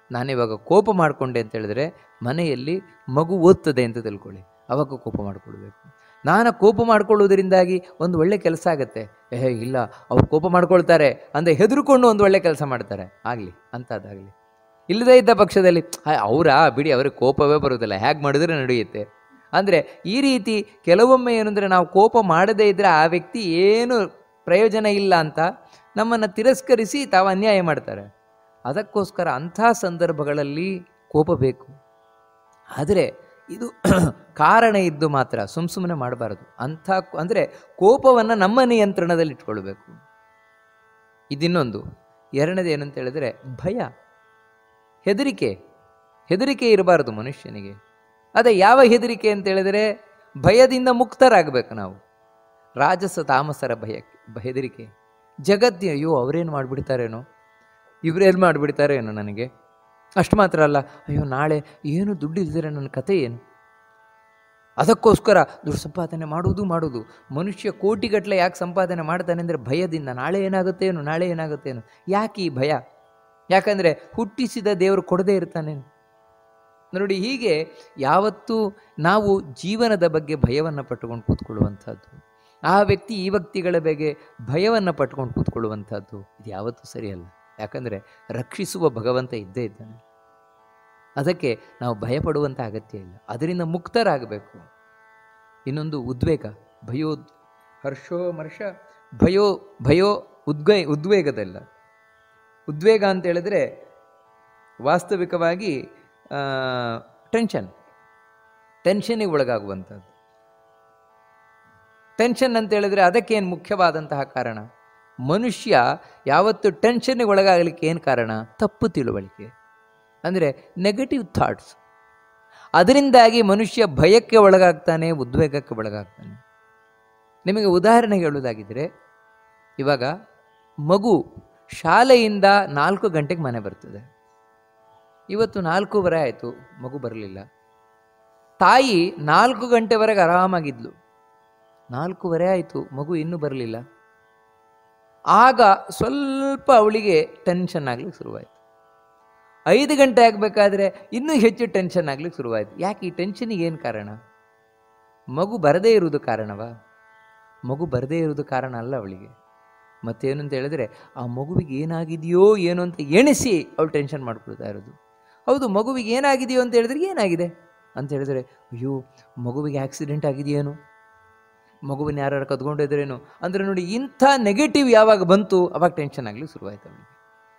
ನಾನಿವಾಗ ಕೋಪ ಮಾಡಿಕೊಂಡೆ ಅಂತ ಹೇಳಿದ್ರೆ ಮನೆಯಲ್ಲಿ ಮಗು ಓದ್ತದೆ ಅಂತ ತಿಳ್ಕೊಳ್ಳಿ ಅವಾಗ ಕೋಪ ಮಾಡಿಕೊಳ್ಬೇಕು ನಾನು ಕೋಪ ಮಾಡ್ಕೊಳ್ಳೋದ್ರಿಂದಾಗಿ ಒಂದು ಒಳ್ಳೆ ಕೆಲಸ ಆಗುತ್ತೆ ಏ ಇಲ್ಲ ಅವ್ರು ಕೋಪ ಮಾಡ್ಕೊಳ್ತಾರೆ ಅಂದರೆ ಹೆದರ್ಕೊಂಡು ಒಂದು ಒಳ್ಳೆ ಕೆಲಸ ಮಾಡ್ತಾರೆ ಆಗಲಿ ಅಂಥದ್ದಾಗಲಿ ಇಲ್ಲದೇ ಇದ್ದ ಪಕ್ಷದಲ್ಲಿ ಅವರಾ ಬಿಡಿ ಅವ್ರಿಗೆ ಕೋಪವೇ ಬರೋದಿಲ್ಲ ಹೇಗೆ ಮಾಡಿದ್ರೆ ನಡೆಯುತ್ತೆ ಅಂದರೆ ಈ ರೀತಿ ಕೆಲವೊಮ್ಮೆ ಏನಂದರೆ ನಾವು ಕೋಪ ಮಾಡದೇ ಇದ್ದರೆ ಆ ವ್ಯಕ್ತಿ ಏನು ಪ್ರಯೋಜನ ಇಲ್ಲ ಅಂತ ನಮ್ಮನ್ನು ತಿರಸ್ಕರಿಸಿ ತಾವು ಅನ್ಯಾಯ ಮಾಡ್ತಾರೆ ಅದಕ್ಕೋಸ್ಕರ ಅಂಥ ಸಂದರ್ಭಗಳಲ್ಲಿ ಕೋಪ ಬೇಕು ಆದರೆ ಇದು ಕಾರಣ ಇದ್ದು ಮಾತ್ರ ಸುಮ್ ಸುಮ್ಮನೆ ಮಾಡಬಾರದು ಅಂಥ ಅಂದರೆ ಕೋಪವನ್ನು ನಮ್ಮ ನಿಯಂತ್ರಣದಲ್ಲಿ ಇಟ್ಕೊಳ್ಬೇಕು ಇದಿನ್ನೊಂದು ಎರಡನೇದು ಏನಂತ ಹೇಳಿದ್ರೆ ಭಯ ಹೆದರಿಕೆ ಹೆದರಿಕೆ ಇರಬಾರದು ಮನುಷ್ಯನಿಗೆ ಅದೇ ಯಾವ ಹೆದರಿಕೆ ಅಂತ ಹೇಳಿದರೆ ಭಯದಿಂದ ಮುಕ್ತರಾಗಬೇಕು ನಾವು ರಾಜಸ ತಾಮಸರ ಭಯ ಹೆದರಿಕೆ ಜಗತ್ತಿ ಅಯ್ಯೋ ಅವರೇನು ಮಾಡಿಬಿಡ್ತಾರೇನೋ ಇವರೇನು ಮಾಡಿಬಿಡ್ತಾರೇನೋ ನನಗೆ ಅಷ್ಟು ಮಾತ್ರ ಅಲ್ಲ ಅಯ್ಯೋ ನಾಳೆ ಏನು ದುಡ್ಡು ಇಲ್ದಿರೆ ನನ್ನ ಕತೆ ಏನು ಅದಕ್ಕೋಸ್ಕರ ದುಡ್ಡು ಸಂಪಾದನೆ ಮಾಡುವುದು ಮಾಡುವುದು ಮನುಷ್ಯ ಕೋಟಿಗಟ್ಟಲೆ ಯಾಕೆ ಸಂಪಾದನೆ ಮಾಡ್ತಾನೆ ಅಂದರೆ ಭಯದಿಂದ ನಾಳೆ ಏನಾಗುತ್ತೇನು ನಾಳೆ ಏನಾಗುತ್ತೇನು ಯಾಕೆ ಈ ಭಯ ಯಾಕಂದರೆ ಹುಟ್ಟಿಸಿದ ದೇವರು ಕೊಡದೇ ಇರ್ತಾನೆ ನೋಡಿ ಹೀಗೆ ಯಾವತ್ತೂ ನಾವು ಜೀವನದ ಬಗ್ಗೆ ಭಯವನ್ನು ಪಟ್ಟುಕೊಂಡು ಕೂತ್ಕೊಳ್ಳುವಂಥದ್ದು ಆ ವ್ಯಕ್ತಿ ಈ ವ್ಯಕ್ತಿಗಳ ಬಗ್ಗೆ ಭಯವನ್ನು ಪಟ್ಕೊಂಡು ಕೂತ್ಕೊಳ್ಳುವಂಥದ್ದು ಇದು ಯಾವತ್ತೂ ಸರಿಯಲ್ಲ ಯಾಕಂದರೆ ರಕ್ಷಿಸುವ ಭಗವಂತ ಇದ್ದೇ ಇದ್ದಾನೆ ಅದಕ್ಕೆ ನಾವು ಭಯಪಡುವಂಥ ಅಗತ್ಯ ಇಲ್ಲ ಅದರಿಂದ ಮುಕ್ತರಾಗಬೇಕು ಇನ್ನೊಂದು ಉದ್ವೇಗ ಭಯೋ ಹರ್ಷೋ ಮರ್ಷ ಭಯೋ ಭಯೋ ಉದ್ವೇ ಉದ್ವೇಗದಲ್ಲ ಉದ್ವೇಗ ಅಂತ ಹೇಳಿದ್ರೆ ವಾಸ್ತವಿಕವಾಗಿ ಟೆನ್ಷನ್ ಟೆನ್ಷನ್ನಿಗೆ ಒಳಗಾಗುವಂಥದ್ದು ಟೆನ್ಷನ್ ಅಂತ ಹೇಳಿದ್ರೆ ಅದಕ್ಕೇನು ಮುಖ್ಯವಾದಂತಹ ಕಾರಣ ಮನುಷ್ಯ ಯಾವತ್ತು ಟೆನ್ಷನ್ನಿಗೆ ಒಳಗಾಗಲಿಕ್ಕೆ ಏನು ಕಾರಣ ತಪ್ಪು ತಿಳುವಳಿಕೆ ಅಂದರೆ ನೆಗೆಟಿವ್ ಥಾಟ್ಸ್ ಅದರಿಂದಾಗಿ ಮನುಷ್ಯ ಭಯಕ್ಕೆ ಒಳಗಾಗ್ತಾನೆ ಉದ್ವೇಗಕ್ಕೆ ಒಳಗಾಗ್ತಾನೆ ನಿಮಗೆ ಉದಾಹರಣೆ ಹೇಳುವುದಾಗಿದ್ದರೆ ಇವಾಗ ಮಗು ಶಾಲೆಯಿಂದ ನಾಲ್ಕು ಗಂಟೆಗೆ ಮನೆ ಬರ್ತದೆ ಇವತ್ತು ನಾಲ್ಕೂವರೆ ಆಯಿತು ಮಗು ಬರಲಿಲ್ಲ ತಾಯಿ ನಾಲ್ಕು ಗಂಟೆವರೆಗೆ ಆರಾಮಾಗಿದ್ಲು ನಾಲ್ಕೂವರೆ ಆಯಿತು ಮಗು ಇನ್ನೂ ಬರಲಿಲ್ಲ ಆಗ ಸ್ವಲ್ಪ ಅವಳಿಗೆ ಟೆನ್ಷನ್ ಆಗ್ಲಿಕ್ಕೆ ಶುರುವಾಯಿತು ಐದು ಗಂಟೆ ಆಗಬೇಕಾದ್ರೆ ಇನ್ನೂ ಹೆಚ್ಚು ಟೆನ್ಷನ್ ಆಗ್ಲಿಕ್ಕೆ ಶುರುವಾಯಿತು ಯಾಕೆ ಈ ಟೆನ್ಷನಿಗೆ ಏನು ಕಾರಣ ಮಗು ಬರದೇ ಇರುವುದು ಕಾರಣವಾ ಮಗು ಬರದೇ ಇರುವುದು ಕಾರಣ ಅಲ್ಲ ಅವಳಿಗೆ ಮತ್ತೇನು ಅಂತ ಹೇಳಿದ್ರೆ ಆ ಮಗುವಿಗೆ ಏನಾಗಿದೆಯೋ ಏನು ಅಂತ ಎಣಿಸಿ ಅವಳು ಟೆನ್ಷನ್ ಮಾಡ್ಕೊಳ್ತಾ ಇರೋದು ಹೌದು ಮಗುವಿಗೆ ಏನಾಗಿದೆಯೋ ಅಂತ ಹೇಳಿದ್ರೆ ಏನಾಗಿದೆ ಅಂತ ಹೇಳಿದ್ರೆ ಅಯ್ಯೋ ಮಗುವಿಗೆ ಆಕ್ಸಿಡೆಂಟ್ ಆಗಿದೆಯೇನು ಮಗುವಿನ ಯಾರು ಕದ್ಕೊಂಡಿದ್ರೇನು ಅಂದರೆ ನೋಡಿ ಇಂಥ ನೆಗೆಟಿವ್ ಯಾವಾಗ ಬಂತು ಅವಾಗ ಟೆನ್ಷನ್ ಆಗಲಿಕ್ಕೆ ಶುರುವಾಯ್ತು ಅವಳಿಗೆ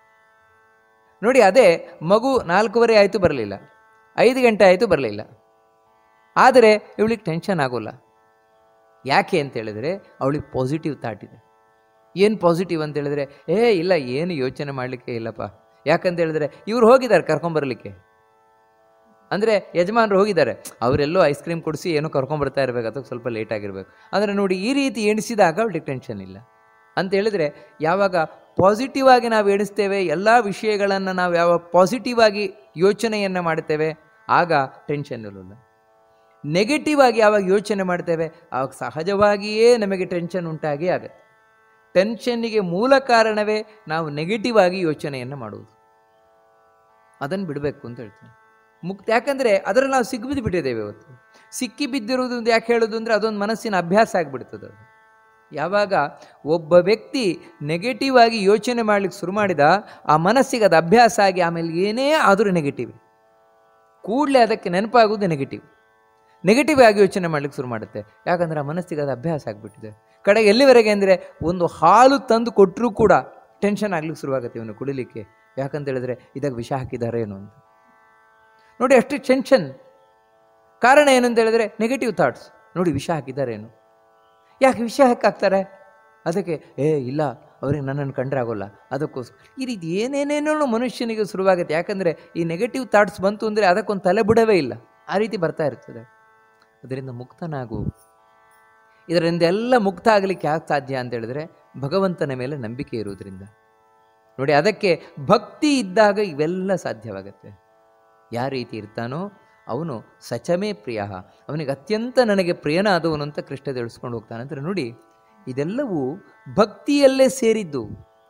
ನೋಡಿ ಅದೇ ಮಗು ನಾಲ್ಕೂವರೆ ಆಯಿತು ಬರಲಿಲ್ಲ ಐದು ಗಂಟೆ ಆಯಿತು ಬರಲಿಲ್ಲ ಆದರೆ ಇವಳಿಗೆ ಟೆನ್ಷನ್ ಆಗೋಲ್ಲ ಯಾಕೆ ಅಂತ ಹೇಳಿದ್ರೆ ಅವಳಿಗೆ ಪಾಸಿಟಿವ್ ಥಾಟ್ ಇದೆ ಏನು ಪಾಸಿಟಿವ್ ಅಂತ ಹೇಳಿದ್ರೆ ಏ ಇಲ್ಲ ಏನು ಯೋಚನೆ ಮಾಡಲಿಕ್ಕೆ ಇಲ್ಲಪ್ಪ ಯಾಕಂತ ಹೇಳಿದ್ರೆ ಇವ್ರು ಹೋಗಿದ್ದಾರೆ ಕರ್ಕೊಂಬರ್ಲಿಕ್ಕೆ ಅಂದರೆ ಯಜಮಾನರು ಹೋಗಿದ್ದಾರೆ ಅವರೆಲ್ಲೋ ಐಸ್ ಕ್ರೀಮ್ ಕೊಡಿಸಿ ಏನೋ ಕರ್ಕೊಂಬರ್ತಾ ಇರಬೇಕು ಅದಕ್ಕೆ ಸ್ವಲ್ಪ ಲೇಟ್ ಆಗಿರಬೇಕು ಅಂದರೆ ನೋಡಿ ಈ ರೀತಿ ಎಣಿಸಿದಾಗ ಅವಳಿಗೆ ಟೆನ್ಷನ್ ಇಲ್ಲ ಅಂತ ಹೇಳಿದರೆ ಯಾವಾಗ ಪಾಸಿಟಿವ್ ಆಗಿ ನಾವು ಎಣಿಸ್ತೇವೆ ಎಲ್ಲ ವಿಷಯಗಳನ್ನು ನಾವು ಯಾವ ಪಾಸಿಟಿವ್ ಆಗಿ ಯೋಚನೆಯನ್ನು ಮಾಡ್ತೇವೆ ಆಗ ಟೆನ್ಷನ್ ಇರೋಲ್ಲ ನೆಗೆಟಿವ್ ಆಗಿ ಯಾವಾಗ ಯೋಚನೆ ಮಾಡ್ತೇವೆ ಆವಾಗ ಸಹಜವಾಗಿಯೇ ನಮಗೆ ಟೆನ್ಷನ್ ಉಂಟಾಗಿ ಆಗುತ್ತೆ ಟೆನ್ಷನ್ನಿಗೆ ಮೂಲ ಕಾರಣವೇ ನಾವು ನೆಗೆಟಿವ್ ಆಗಿ ಯೋಚನೆಯನ್ನು ಮಾಡುವುದು ಅದನ್ನು ಬಿಡಬೇಕು ಅಂತ ಹೇಳ್ತೇನೆ ಮುಕ್ತ ಯಾಕಂದರೆ ಅದರಲ್ಲಿ ನಾವು ಸಿಕ್ಕಿಬಿದ್ದು ಬಿಟ್ಟಿದ್ದೇವೆ ಇವತ್ತು ಸಿಕ್ಕಿ ಬಿದ್ದಿರುವುದು ಅಂತ ಯಾಕೆ ಹೇಳೋದು ಅಂದರೆ ಅದೊಂದು ಮನಸ್ಸಿನ ಅಭ್ಯಾಸ ಆಗಿಬಿಡ್ತದೆ ಅದು ಯಾವಾಗ ಒಬ್ಬ ವ್ಯಕ್ತಿ ನೆಗೆಟಿವ್ ಆಗಿ ಯೋಚನೆ ಮಾಡಲಿಕ್ಕೆ ಶುರು ಮಾಡಿದ ಆ ಮನಸ್ಸಿಗೆ ಅದು ಅಭ್ಯಾಸ ಆಗಿ ಆಮೇಲೆ ಏನೇ ಆದರೂ ನೆಗೆಟಿವ್ ಕೂಡಲೇ ಅದಕ್ಕೆ ನೆನಪಾಗುವುದು ನೆಗೆಟಿವ್ ನೆಗೆಟಿವ್ ಆಗಿ ಯೋಚನೆ ಮಾಡಲಿಕ್ಕೆ ಶುರು ಮಾಡುತ್ತೆ ಯಾಕಂದರೆ ಆ ಮನಸ್ಸಿಗೆ ಅದು ಅಭ್ಯಾಸ ಆಗಿಬಿಟ್ಟಿದೆ ಕಡೆಗೆ ಎಲ್ಲಿವರೆಗೆ ಅಂದರೆ ಒಂದು ಹಾಲು ತಂದು ಕೊಟ್ಟರೂ ಕೂಡ ಟೆನ್ಷನ್ ಆಗ್ಲಿಕ್ಕೆ ಶುರುವಾಗುತ್ತೆ ಇವನು ಕುಡಿಲಿಕ್ಕೆ ಯಾಕಂತ ಹೇಳಿದ್ರೆ ಇದಕ್ಕೆ ವಿಷ ಹಾಕಿದ್ದಾರೆ ಏನು ಅಂತ ನೋಡಿ ಅಷ್ಟು ಟೆನ್ಷನ್ ಕಾರಣ ಏನು ಅಂತ ಹೇಳಿದ್ರೆ ನೆಗೆಟಿವ್ ಥಾಟ್ಸ್ ನೋಡಿ ವಿಷ ಹಾಕಿದ್ದಾರೆ ಏನು ಯಾಕೆ ವಿಷ ಹಾಕ್ತಾರೆ ಅದಕ್ಕೆ ಏ ಇಲ್ಲ ಅವ್ರಿಗೆ ನನ್ನನ್ನು ಕಂಡ್ರೆ ಆಗೋಲ್ಲ ಅದಕ್ಕೋಸ್ಕರ ಈ ರೀತಿ ಏನೇನೇನೋ ಮನುಷ್ಯನಿಗೆ ಶುರುವಾಗುತ್ತೆ ಯಾಕಂದರೆ ಈ ನೆಗೆಟಿವ್ ಥಾಟ್ಸ್ ಬಂತು ಅಂದರೆ ಅದಕ್ಕೊಂದು ತಲೆ ಬಿಡವೇ ಇಲ್ಲ ಆ ರೀತಿ ಬರ್ತಾ ಇರ್ತದೆ ಅದರಿಂದ ಮುಕ್ತನಾಗು ಇದರಿಂದ ಎಲ್ಲ ಮುಕ್ತ ಆಗಲಿಕ್ಕೆ ಯಾಕೆ ಸಾಧ್ಯ ಅಂತ ಹೇಳಿದ್ರೆ ಭಗವಂತನ ಮೇಲೆ ನಂಬಿಕೆ ಇರುವುದರಿಂದ ನೋಡಿ ಅದಕ್ಕೆ ಭಕ್ತಿ ಇದ್ದಾಗ ಇವೆಲ್ಲ ಸಾಧ್ಯವಾಗುತ್ತೆ ಯಾವ ರೀತಿ ಇರ್ತಾನೋ ಅವನು ಸಚಮೇ ಪ್ರಿಯ ಅವನಿಗೆ ಅತ್ಯಂತ ನನಗೆ ಪ್ರಿಯನಾದವನು ಅಂತ ಕೃಷ್ಣ ತಿಳಿಸ್ಕೊಂಡು ಹೋಗ್ತಾನೆ ಅಂದರೆ ನೋಡಿ ಇದೆಲ್ಲವೂ ಭಕ್ತಿಯಲ್ಲೇ ಸೇರಿದ್ದು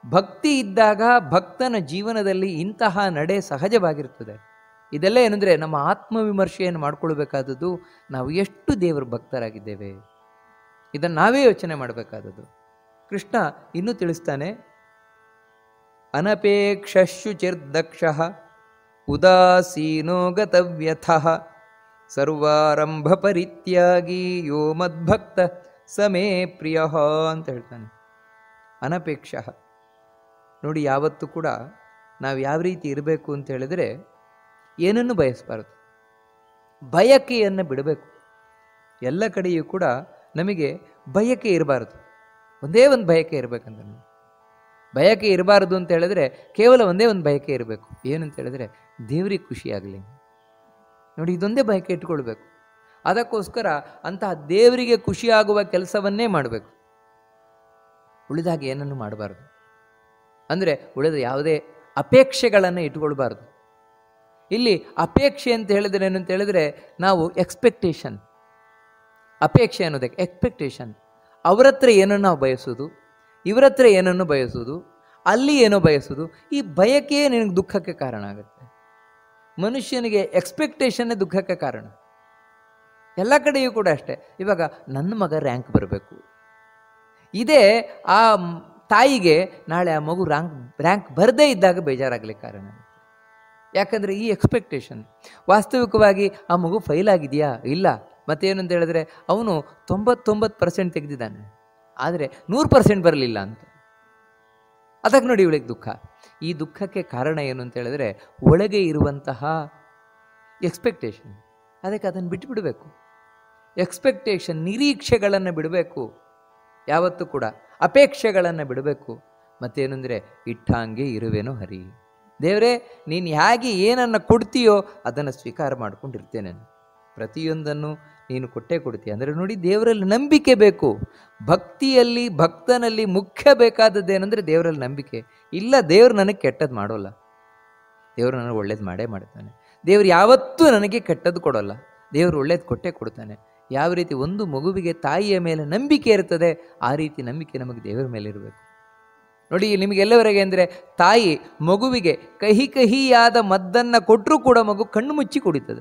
ಭಕ್ತಿ ಇದ್ದಾಗ ಭಕ್ತನ ಜೀವನದಲ್ಲಿ ಇಂತಹ ನಡೆ ಸಹಜವಾಗಿರ್ತದೆ ಇದೆಲ್ಲ ಏನಂದರೆ ನಮ್ಮ ಆತ್ಮವಿಮರ್ಶೆಯನ್ನು ಮಾಡ್ಕೊಳ್ಬೇಕಾದದ್ದು ನಾವು ಎಷ್ಟು ದೇವರ ಭಕ್ತರಾಗಿದ್ದೇವೆ ಇದನ್ನು ನಾವೇ ಯೋಚನೆ ಮಾಡಬೇಕಾದದ್ದು ಕೃಷ್ಣ ಇನ್ನೂ ತಿಳಿಸ್ತಾನೆ ಅನಪೇಕ್ಷಶುಚಿರ್ದಕ್ಷ ಉದಾಸೀನೋ ಗತವ್ಯಥ ಸರ್ವಾರಂಭ ಪರಿತ್ಯಾಗಿ ಯೋ ಮದ್ಭಕ್ತ ಸಮೇ ಪ್ರಿಯ ಅಂತ ಹೇಳ್ತಾನೆ ಅನಪೇಕ್ಷ ನೋಡಿ ಯಾವತ್ತೂ ಕೂಡ ನಾವು ಯಾವ ರೀತಿ ಇರಬೇಕು ಅಂತ ಹೇಳಿದರೆ ಏನನ್ನು ಬಯಸಬಾರದು ಬಯಕೆಯನ್ನು ಬಿಡಬೇಕು ಎಲ್ಲ ಕಡೆಯೂ ಕೂಡ ನಮಗೆ ಬಯಕೆ ಇರಬಾರದು ಒಂದೇ ಒಂದು ಬಯಕೆ ಇರಬೇಕಂತ ನಮಗೆ ಬಯಕೆ ಇರಬಾರದು ಅಂತ ಹೇಳಿದ್ರೆ ಕೇವಲ ಒಂದೇ ಒಂದು ಬಯಕೆ ಇರಬೇಕು ಏನಂತ ಹೇಳಿದ್ರೆ ದೇವ್ರಿಗೆ ಖುಷಿಯಾಗಲಿ ನೋಡಿ ಇದೊಂದೇ ಬಯಕೆ ಇಟ್ಕೊಳ್ಬೇಕು ಅದಕ್ಕೋಸ್ಕರ ಅಂತಹ ದೇವರಿಗೆ ಖುಷಿಯಾಗುವ ಕೆಲಸವನ್ನೇ ಮಾಡಬೇಕು ಉಳಿದಾಗ ಏನನ್ನು ಮಾಡಬಾರ್ದು ಅಂದರೆ ಉಳಿದ ಯಾವುದೇ ಅಪೇಕ್ಷೆಗಳನ್ನು ಇಟ್ಕೊಳ್ಬಾರ್ದು ಇಲ್ಲಿ ಅಪೇಕ್ಷೆ ಅಂತ ಹೇಳಿದ್ರೆ ಏನು ಅಂತ ಹೇಳಿದ್ರೆ ನಾವು ಎಕ್ಸ್ಪೆಕ್ಟೇಷನ್ ಅಪೇಕ್ಷೆ ಅನ್ನೋದಕ್ಕೆ ಎಕ್ಸ್ಪೆಕ್ಟೇಷನ್ ಅವರ ಹತ್ರ ಏನನ್ನು ನಾವು ಬಯಸೋದು ಇವರ ಹತ್ರ ಏನನ್ನು ಬಯಸೋದು ಅಲ್ಲಿ ಏನೋ ಬಯಸೋದು ಈ ಬಯಕೆಯೇ ನಿನಗೆ ದುಃಖಕ್ಕೆ ಕಾರಣ ಆಗುತ್ತೆ ಮನುಷ್ಯನಿಗೆ ಎಕ್ಸ್ಪೆಕ್ಟೇಷನ್ನೇ ದುಃಖಕ್ಕೆ ಕಾರಣ ಎಲ್ಲ ಕಡೆಯೂ ಕೂಡ ಅಷ್ಟೇ ಇವಾಗ ನನ್ನ ಮಗ ರ್ಯಾಂಕ್ ಬರಬೇಕು ಇದೇ ಆ ಮ್- ತಾಯಿಗೆ ನಾಳೆ ಆ ಮಗು ರ್ಯಾಂಕ್ ರ್ಯಾಂಕ್ ಬರದೇ ಇದ್ದಾಗ ಬೇಜಾರಾಗಲಿಕ್ಕೆ ಕಾರಣ ಆಗುತ್ತೆ ಯಾಕಂದರೆ ಈ ಎಕ್ಸ್ಪೆಕ್ಟೇಷನ್ ವಾಸ್ತವಿಕವಾಗಿ ಆ ಮಗು ಫೈಲ್ ಆಗಿದೆಯಾ ಇಲ್ಲ ಮತ್ತೇನು ಅಂತ ಹೇಳಿದ್ರೆ ಅವನು ತೊಂಬತ್ತೊಂಬತ್ತು ಪರ್ಸೆಂಟ್ ತೆಗೆದಿದ್ದಾನೆ ಆದರೆ ನೂರು ಪರ್ಸೆಂಟ್ ಬರಲಿಲ್ಲ ಅಂತ ಅದಕ್ಕೆ ನೋಡಿ ಇವಳಿಗೆ ದುಃಖ ಈ ದುಃಖಕ್ಕೆ ಕಾರಣ ಏನು ಅಂತ ಹೇಳಿದ್ರೆ ಒಳಗೆ ಇರುವಂತಹ ಎಕ್ಸ್ಪೆಕ್ಟೇಷನ್ ಅದಕ್ಕೆ ಅದನ್ನು ಬಿಟ್ಟುಬಿಡಬೇಕು ಎಕ್ಸ್ಪೆಕ್ಟೇಷನ್ ನಿರೀಕ್ಷೆಗಳನ್ನು ಬಿಡಬೇಕು ಯಾವತ್ತೂ ಕೂಡ ಅಪೇಕ್ಷೆಗಳನ್ನು ಬಿಡಬೇಕು ಮತ್ತೇನೆಂದರೆ ಇಟ್ಟಾಂಗೆ ಇರುವೆನೋ ಹರಿ ದೇವರೇ ನೀನು ಹೇಗೆ ಏನನ್ನು ಕೊಡ್ತೀಯೋ ಅದನ್ನು ಸ್ವೀಕಾರ ಮಾಡ್ಕೊಂಡಿರ್ತೇನೆ ನಾನು. ಪ್ರತಿಯೊಂದನ್ನು ನೀನು ಕೊಟ್ಟೇ ಕೊಡ್ತೀಯ ಅಂದರೆ ನೋಡಿ ದೇವರಲ್ಲಿ ನಂಬಿಕೆ ಬೇಕು ಭಕ್ತಿಯಲ್ಲಿ ಭಕ್ತನಲ್ಲಿ ಮುಖ್ಯ ಬೇಕಾದದ್ದೇನೆಂದರೆ ದೇವರಲ್ಲಿ ನಂಬಿಕೆ ಇಲ್ಲ ದೇವರು ನನಗೆ ಕೆಟ್ಟದ್ದು ಮಾಡೋಲ್ಲ ದೇವರು ನನಗೆ ಒಳ್ಳೇದು ಮಾಡೇ ಮಾಡ್ತಾನೆ ದೇವರು ಯಾವತ್ತೂ ನನಗೆ ಕೆಟ್ಟದ್ದು ಕೊಡೋಲ್ಲ ದೇವರು ಒಳ್ಳೇದು ಕೊಟ್ಟೇ ಕೊಡ್ತಾನೆ ಯಾವ ರೀತಿ ಒಂದು ಮಗುವಿಗೆ ತಾಯಿಯ ಮೇಲೆ ನಂಬಿಕೆ ಇರ್ತದೆ ಆ ರೀತಿ ನಂಬಿಕೆ ನಮಗೆ ದೇವರ ಮೇಲೆ ಇರಬೇಕು ನೋಡಿ ನಿಮಗೆಲ್ಲವರೆಗೆ ಅಂದರೆ ತಾಯಿ ಮಗುವಿಗೆ ಕಹಿ ಕಹಿಯಾದ ಮದ್ದನ್ನು ಕೊಟ್ಟರೂ ಕೂಡ ಮಗು ಕಣ್ಣು ಮುಚ್ಚಿ ಕುಡಿತದೆ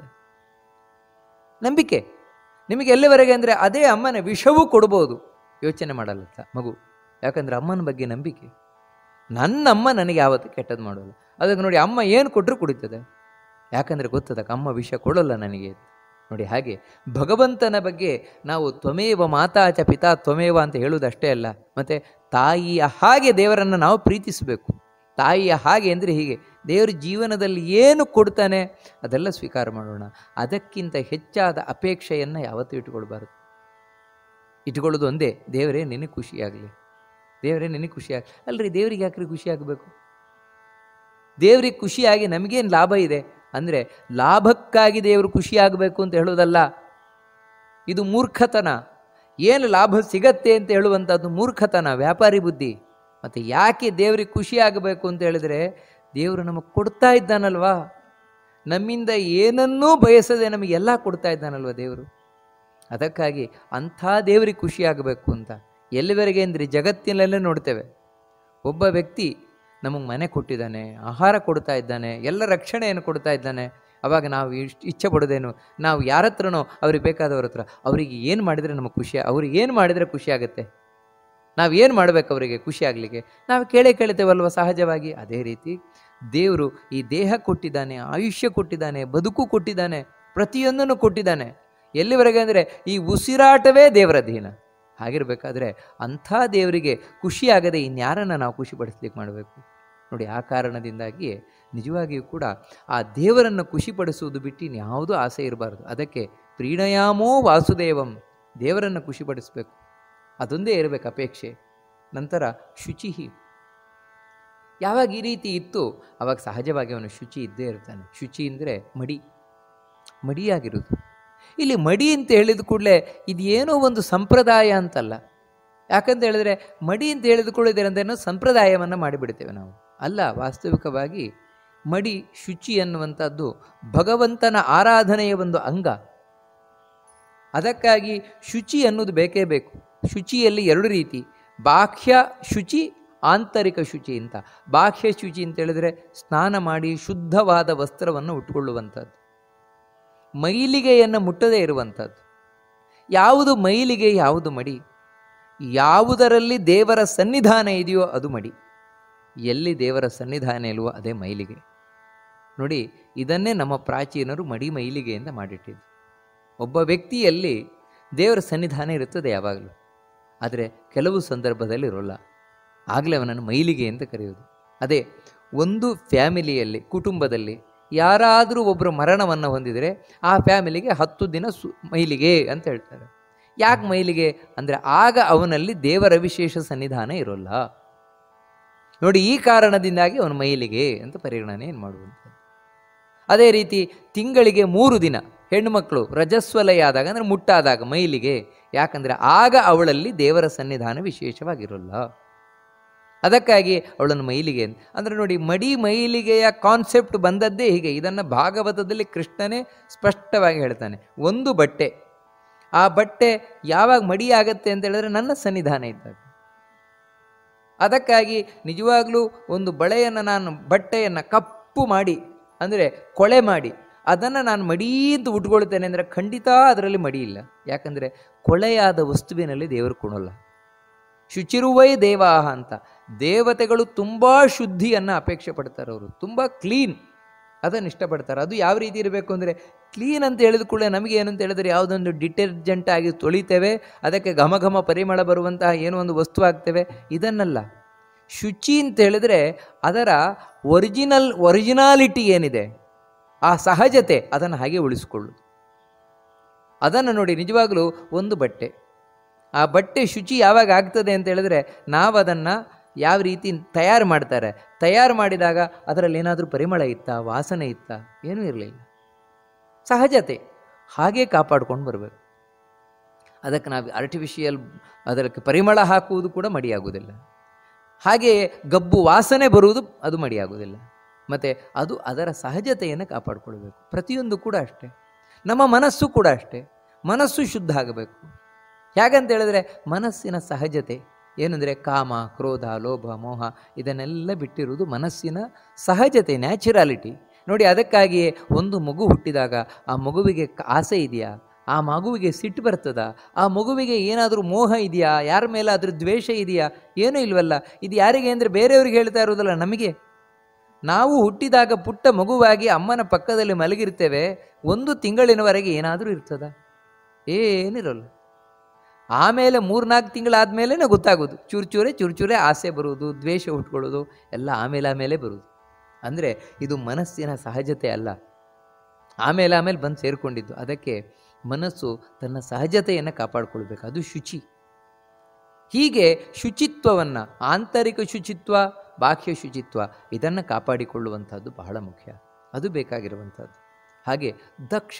ನಂಬಿಕೆ ನಿಮಗೆ ಎಲ್ಲಿವರೆಗೆ ಅಂದರೆ ಅದೇ ಅಮ್ಮನ ವಿಷವೂ ಕೊಡ್ಬೋದು ಯೋಚನೆ ಮಾಡಲ್ಲ ತ- ಮಗು ಯಾಕಂದರೆ ಅಮ್ಮನ ಬಗ್ಗೆ ನಂಬಿಕೆ ನನ್ನ ಅಮ್ಮ ನನಗೆ ಯಾವತ್ತೂ ಕೆಟ್ಟದ್ದು ಮಾಡೋಲ್ಲ ಅದಕ್ಕೆ ನೋಡಿ ಅಮ್ಮ ಏನು ಕೊಟ್ಟರು ಕುಡಿತದೆ ಯಾಕಂದರೆ ಗೊತ್ತದಕ್ಕೆ ಅಮ್ಮ ವಿಷ ಕೊಡೋಲ್ಲ ನನಗೆ ಅಂತ. ನೋಡಿ ಹಾಗೆ ಭಗವಂತನ ಬಗ್ಗೆ ನಾವು ತ್ವಮೇವ ಮಾತಾ ಚ ಪಿತಾ ತ್ವಮೇವ ಅಂತ ಹೇಳುವುದಷ್ಟೇ ಅಲ್ಲ ಮತ್ತು ತಾಯಿಯ ಹಾಗೆ ದೇವರನ್ನು ನಾವು ಪ್ರೀತಿಸಬೇಕು ತಾಯಿಯ ಹಾಗೆ ಅಂದರೆ ಹೀಗೆ ದೇವರ ಜೀವನದಲ್ಲಿ ಏನು ಕೊಡ್ತಾನೆ ಅದೆಲ್ಲ ಸ್ವೀಕಾರ ಮಾಡೋಣ ಅದಕ್ಕಿಂತ ಹೆಚ್ಚಾದ ಅಪೇಕ್ಷೆಯನ್ನು ಯಾವತ್ತೂ ಇಟ್ಕೊಳ್ಬಾರ್ದು ಇಟ್ಕೊಳ್ಳೋದು ಒಂದೇ ದೇವರೇ ನಿನಗೆ ಖುಷಿಯಾಗಲಿ ದೇವರೇ ನಿನಗೆ ಖುಷಿಯಾಗ ಅಲ್ರಿ ದೇವರಿಗೆ ಯಾಕ್ರಿ ಖುಷಿ ಆಗಬೇಕು ದೇವ್ರಿಗೆ ಖುಷಿಯಾಗಿ ನಮಗೇನು ಲಾಭ ಇದೆ ಅಂದರೆ ಲಾಭಕ್ಕಾಗಿ ದೇವರು ಖುಷಿಯಾಗಬೇಕು ಅಂತ ಹೇಳೋದಲ್ಲ ಇದು ಮೂರ್ಖತನ ಏನು ಲಾಭ ಸಿಗತ್ತೆ ಅಂತ ಹೇಳುವಂಥದ್ದು ಮೂರ್ಖತನ ವ್ಯಾಪಾರಿ ಬುದ್ಧಿ ಮತ್ತು ಯಾಕೆ ದೇವ್ರಿಗೆ ಖುಷಿ ಆಗಬೇಕು ಅಂತ ಹೇಳಿದರೆ ದೇವರು ನಮಗೆ ಕೊಡ್ತಾ ಇದ್ದಾನಲ್ವಾ ನಮ್ಮಿಂದ ಏನನ್ನೂ ಬಯಸದೆ ನಮಗೆಲ್ಲ ಕೊಡ್ತಾ ಇದ್ದಾನಲ್ವ ದೇವರು ಅದಕ್ಕಾಗಿ ಅಂಥ ದೇವರಿಗೆ ಖುಷಿ ಆಗಬೇಕು ಅಂತ ಎಲ್ಲಿವರೆಗೆ ಅಂದರೆ ಜಗತ್ತಿನಲ್ಲೇ ನೋಡ್ತೇವೆ ಒಬ್ಬ ವ್ಯಕ್ತಿ ನಮಗೆ ಮನೆ ಕೊಟ್ಟಿದ್ದಾನೆ ಆಹಾರ ಕೊಡ್ತಾ ಇದ್ದಾನೆ ಎಲ್ಲ ರಕ್ಷಣೆಯನ್ನು ಕೊಡ್ತಾ ಇದ್ದಾನೆ ಅವಾಗ ನಾವು ಇಷ್ಟು ಇಚ್ಛೆ ಪಡೋದೇನು ನಾವು ಯಾರ ಹತ್ರನೋ ಅವ್ರಿಗೆ ಬೇಕಾದವ್ರ ಹತ್ರ ಅವರಿಗೆ ಏನು ಮಾಡಿದರೆ ನಮಗೆ ಖುಷಿ ಅವ್ರಿಗೆ ಏನು ಮಾಡಿದರೆ ಖುಷಿ ಆಗುತ್ತೆ ನಾವು ಏನು ಮಾಡಬೇಕು ಅವರಿಗೆ ಖುಷಿ ಆಗಲಿಕ್ಕೆ ನಾವು ಕೇಳೇ ಕೇಳ್ತೇವಲ್ವ ಸಹಜವಾಗಿ ಅದೇ ರೀತಿ ದೇವರು ಈ ದೇಹ ಕೊಟ್ಟಿದ್ದಾನೆ ಆಯುಷ್ಯ ಕೊಟ್ಟಿದ್ದಾನೆ ಬದುಕು ಕೊಟ್ಟಿದ್ದಾನೆ ಪ್ರತಿಯೊಂದನ್ನು ಕೊಟ್ಟಿದ್ದಾನೆ ಎಲ್ಲಿವರೆಗೆ ಅಂದರೆ ಈ ಉಸಿರಾಟವೇ ದೇವರ ಅಧೀನ ಹಾಗಿರಬೇಕಾದ್ರೆ ಅಂಥ ದೇವರಿಗೆ ಖುಷಿಯಾಗದೆ ಇನ್ಯಾರನ್ನು ನಾವು ಖುಷಿ ಪಡಿಸ್ಲಿಕ್ಕೆ ಮಾಡಬೇಕು ನೋಡಿ ಆ ಕಾರಣದಿಂದಾಗಿ ನಿಜವಾಗಿಯೂ ಕೂಡ ಆ ದೇವರನ್ನು ಖುಷಿಪಡಿಸುವುದು ಬಿಟ್ಟು ಇನ್ಯಾವುದೂ ಆಸೆ ಇರಬಾರ್ದು ಅದಕ್ಕೆ ಪ್ರೀಣಯಾಮೋ ವಾಸುದೇವಂ ದೇವರನ್ನು ಖುಷಿಪಡಿಸಬೇಕು ಅದೊಂದೇ ಇರಬೇಕು ಅಪೇಕ್ಷೆ ನಂತರ ಶುಚಿಹಿ ಯಾವಾಗ ಈ ರೀತಿ ಇತ್ತು ಅವಾಗ ಸಹಜವಾಗಿ ಅವನು ಶುಚಿ ಇದ್ದೇ ಇರ್ತಾನೆ ಶುಚಿ ಅಂದರೆ ಮಡಿ ಮಡಿಯಾಗಿರೋದು ಇಲ್ಲಿ ಮಡಿ ಅಂತ ಹೇಳಿದ ಕೂಡಲೇ ಇದೇನೋ ಒಂದು ಸಂಪ್ರದಾಯ ಅಂತಲ್ಲ ಯಾಕಂತ ಹೇಳಿದ್ರೆ ಮಡಿ ಅಂತ ಹೇಳಿದ ಕೂಡಲೇನೋ ಸಂಪ್ರದಾಯವನ್ನು ಮಾಡಿಬಿಡ್ತೇವೆ ನಾವು ಅಲ್ಲ ವಾಸ್ತವಿಕವಾಗಿ ಮಡಿ ಶುಚಿ ಅನ್ನುವಂಥದ್ದು ಭಗವಂತನ ಆರಾಧನೆಯ ಒಂದು ಅಂಗ ಅದಕ್ಕಾಗಿ ಶುಚಿ ಅನ್ನೋದು ಬೇಕೇ ಬೇಕು ಶುಚಿಯಲ್ಲಿ ಎರಡು ರೀತಿ ಬಾಹ್ಯ ಶುಚಿ ಆಂತರಿಕ ಶುಚಿ ಅಂತ ಬಾಹ್ಯ ಶುಚಿ ಅಂತ ಹೇಳಿದ್ರೆ ಸ್ನಾನ ಮಾಡಿ ಶುದ್ಧವಾದ ವಸ್ತ್ರವನ್ನು ಉಟ್ಕೊಳ್ಳುವಂಥದ್ದು ಮೈಲಿಗೆಯನ್ನು ಮುಟ್ಟದೇ ಇರುವಂಥದ್ದು ಯಾವುದು ಮೈಲಿಗೆ ಯಾವುದು ಮಡಿ ಯಾವುದರಲ್ಲಿ ದೇವರ ಸನ್ನಿಧಾನ ಇದೆಯೋ ಅದು ಮಡಿ ಎಲ್ಲಿ ದೇವರ ಸನ್ನಿಧಾನ ಇಲ್ವೋ ಅದೇ ಮೈಲಿಗೆ ನೋಡಿ ಇದನ್ನೇ ನಮ್ಮ ಪ್ರಾಚೀನರು ಮಡಿ ಮೈಲಿಗೆ ಅಂತ ಮಾಡಿಟ್ಟಿದ್ದು ಒಬ್ಬ ವ್ಯಕ್ತಿಯಲ್ಲಿ ದೇವರ ಸನ್ನಿಧಾನ ಇರುತ್ತದೆ ಯಾವಾಗಲೂ ಆದರೆ ಕೆಲವು ಸಂದರ್ಭದಲ್ಲಿ ಇರೋಲ್ಲ ಆಗಲೇ ಅವನನ್ನು ಮೈಲಿಗೆ ಅಂತ ಕರೆಯೋದು ಅದೇ ಒಂದು ಫ್ಯಾಮಿಲಿಯಲ್ಲಿ ಕುಟುಂಬದಲ್ಲಿ ಯಾರಾದರೂ ಒಬ್ಬರು ಮರಣವನ್ನು ಹೊಂದಿದರೆ ಆ ಫ್ಯಾಮಿಲಿಗೆ ಹತ್ತು ದಿನ ಸು ಮೈಲಿಗೆ ಅಂತ ಹೇಳ್ತಾರೆ ಯಾಕೆ ಮೈಲಿಗೆ ಅಂದರೆ ಆಗ ಅವನಲ್ಲಿ ದೇವರ ವಿಶೇಷ ಸನ್ನಿಧಾನ ಇರೋಲ್ಲ ನೋಡಿ ಈ ಕಾರಣದಿಂದಾಗಿ ಅವನು ಮೈಲಿಗೆ ಅಂತ ಪರಿಗಣನೆ ಏನು ಮಾಡುವಂಥದ್ದು ಅದೇ ರೀತಿ ತಿಂಗಳಿಗೆ ಮೂರು ದಿನ ಹೆಣ್ಣುಮಕ್ಕಳು ರಜಸ್ವಲಯ ಆದಾಗ ಅಂದರೆ ಮುಟ್ಟಾದಾಗ ಮೈಲಿಗೆ ಯಾಕಂದರೆ ಆಗ ಅವಳಲ್ಲಿ ದೇವರ ಸನ್ನಿಧಾನ ವಿಶೇಷವಾಗಿರೋಲ್ಲ ಅದಕ್ಕಾಗಿ ಅವಳನ್ನು ಮೈಲಿಗೆ ಅಂತ ಅಂದರೆ ನೋಡಿ ಮಡಿ ಮೈಲಿಗೆಯ ಕಾನ್ಸೆಪ್ಟ್ ಬಂದದ್ದೇ ಹೀಗೆ ಇದನ್ನು ಭಾಗವತದಲ್ಲಿ ಕೃಷ್ಣನೇ ಸ್ಪಷ್ಟವಾಗಿ ಹೇಳ್ತಾನೆ ಒಂದು ಬಟ್ಟೆ ಆ ಬಟ್ಟೆ ಯಾವಾಗ ಮಡಿ ಆಗತ್ತೆ ಅಂತ ಹೇಳಿದ್ರೆ ನನ್ನ ಸನ್ನಿಧಾನ ಇದ್ದಾಗ ಅದಕ್ಕಾಗಿ ನಿಜವಾಗ್ಲೂ ಒಂದು ಬಳೆಯನ್ನು ನಾನು ಬಟ್ಟೆಯನ್ನು ಕಪ್ಪು ಮಾಡಿ ಅಂದರೆ ಕೊಳೆ ಮಾಡಿ ಅದನ್ನು ನಾನು ಮಡಿ ಅಂತ ಉಟ್ಕೊಳ್ತೇನೆ ಅಂದರೆ ಖಂಡಿತ ಅದರಲ್ಲಿ ಮಡಿ ಇಲ್ಲ ಯಾಕಂದರೆ ಕೊಳೆಯಾದ ವಸ್ತುವಿನಲ್ಲಿ ದೇವರು ಕುಣಲ್ಲ ಶುಚಿರುವೈ ದೇವಾಹ ಅಂತ ದೇವತೆಗಳು ತುಂಬ ಶುದ್ಧಿಯನ್ನು ಅಪೇಕ್ಷೆ ಪಡ್ತಾರೆ ಅವರು ತುಂಬ ಕ್ಲೀನ್ ಅದನ್ನು ಇಷ್ಟಪಡ್ತಾರೆ ಅದು ಯಾವ ರೀತಿ ಇರಬೇಕು ಅಂದರೆ ಕ್ಲೀನ್ ಅಂತ ಹೇಳಿದ ಕೂಡಲೇ ನಮಗೆ ಏನಂತ ಹೇಳಿದ್ರೆ ಯಾವುದೊಂದು ಡಿಟರ್ಜೆಂಟ್ ಆಗಿ ತೊಳಿತೇವೆ ಅದಕ್ಕೆ ಘಮ ಘಮ ಪರಿಮಳ ಬರುವಂತಹ ಏನೋ ಒಂದು ವಸ್ತು ಆಗ್ತೇವೆ ಇದನ್ನಲ್ಲ ಶುಚಿ ಅಂತ ಹೇಳಿದ್ರೆ ಅದರ ಒರಿಜಿನಲ್ ಒರಿಜಿನಾಲಿಟಿ ಏನಿದೆ ಆ ಸಹಜತೆ ಅದನ್ನು ಹಾಗೆ ಉಳಿಸ್ಕೊಳ್ಳೋದು ಅದನ್ನು ನೋಡಿ ನಿಜವಾಗಲೂ ಒಂದು ಬಟ್ಟೆ ಆ ಬಟ್ಟೆ ಶುಚಿ ಯಾವಾಗ ಆಗ್ತದೆ ಅಂತ ಹೇಳಿದ್ರೆ ನಾವು ಅದನ್ನು ಯಾವ ರೀತಿ ತಯಾರು ಮಾಡ್ತಾರೆ ತಯಾರು ಮಾಡಿದಾಗ ಅದರಲ್ಲಿ ಏನಾದರೂ ಪರಿಮಳ ಇತ್ತಾ ವಾಸನೆ ಇತ್ತಾ ಏನೂ ಇರಲಿಲ್ಲ ಸಹಜತೆ ಹಾಗೆ ಕಾಪಾಡ್ಕೊಂಡು ಬರಬೇಕು ಅದಕ್ಕೆ ನಾವು ಆರ್ಟಿಫಿಷಿಯಲ್ ಅದಕ್ಕೆ ಪರಿಮಳ ಹಾಕುವುದು ಕೂಡ ಮಡಿಯಾಗುವುದಿಲ್ಲ ಹಾಗೆಯೇ ಗಬ್ಬು ವಾಸನೆ ಬರುವುದು ಅದು ಮಡಿಯಾಗುವುದಿಲ್ಲ ಮತ್ತು ಅದು ಅದರ ಸಹಜತೆಯನ್ನು ಕಾಪಾಡಿಕೊಳ್ಬೇಕು ಪ್ರತಿಯೊಂದು ಕೂಡ ಅಷ್ಟೇ ನಮ್ಮ ಮನಸ್ಸು ಕೂಡ ಅಷ್ಟೇ ಮನಸ್ಸು ಶುದ್ಧ ಆಗಬೇಕು ಹೇಗಂತ ಹೇಳಿದ್ರೆ ಮನಸ್ಸಿನ ಸಹಜತೆ ಏನಂದರೆ ಕಾಮ ಕ್ರೋಧ ಲೋಭ ಮೋಹ ಇದನ್ನೆಲ್ಲ ಬಿಟ್ಟಿರುವುದು ಮನಸ್ಸಿನ ಸಹಜತೆ ನ್ಯಾಚುರಾಲಿಟಿ ನೋಡಿ ಅದಕ್ಕಾಗಿಯೇ ಒಂದು ಮಗು ಹುಟ್ಟಿದಾಗ ಆ ಮಗುವಿಗೆ ಕ- ಆಸೆ ಇದೆಯಾ ಆ ಮಗುವಿಗೆ ಸಿಟ್ಟು ಬರ್ತದ ಆ ಮಗುವಿಗೆ ಏನಾದರೂ ಮೋಹ ಇದೆಯಾ ಯಾರ ಮೇಲೆ ಅದ್ರ ದ್ವೇಷ ಇದೆಯಾ ಏನೂ ಇಲ್ವಲ್ಲ ಇದು ಯಾರಿಗೆ ಅಂದರೆ ಬೇರೆಯವ್ರಿಗೆ ಹೇಳ್ತಾ ಇರೋದಲ್ಲ ನಮಗೆ ನಾವು ಹುಟ್ಟಿದಾಗ ಪುಟ್ಟ ಮಗುವಾಗಿ ಅಮ್ಮನ ಪಕ್ಕದಲ್ಲಿ ಮಲಗಿರ್ತೇವೆ ಒಂದು ತಿಂಗಳಿನವರೆಗೆ ಏನಾದರೂ ಇರ್ತದ ಏನಿರೋಲ್ಲ ಆಮೇಲೆ ಮೂರ್ನಾಲ್ಕು ತಿಂಗಳಾದ್ಮೇಲೆ ಗೊತ್ತಾಗೋದು ಚೂರು ಚೂರೇ ಚೂರು ಚೂರೇ ಆಸೆ ಬರುವುದು ದ್ವೇಷ ಹುಟ್ಕೊಳ್ಳೋದು ಎಲ್ಲ ಆಮೇಲೆ ಆಮೇಲೆ ಬರುವುದು ಅಂದರೆ ಇದು ಮನಸ್ಸಿನ ಸಹಜತೆ ಅಲ್ಲ ಆಮೇಲೆ ಆಮೇಲೆ ಬಂದು ಸೇರಿಕೊಂಡಿದ್ದು ಅದಕ್ಕೆ ಮನಸ್ಸು ತನ್ನ ಸಹಜತೆಯನ್ನು ಕಾಪಾಡಿಕೊಳ್ಬೇಕು ಅದು ಶುಚಿ ಹೀಗೆ ಶುಚಿತ್ವವನ್ನು ಆಂತರಿಕ ಶುಚಿತ್ವ ಬಾಹ್ಯ ಶುಚಿತ್ವ ಇದನ್ನು ಕಾಪಾಡಿಕೊಳ್ಳುವಂಥದ್ದು ಬಹಳ ಮುಖ್ಯ ಅದು ಬೇಕಾಗಿರುವಂಥದ್ದು ಹಾಗೆ ದಕ್ಷ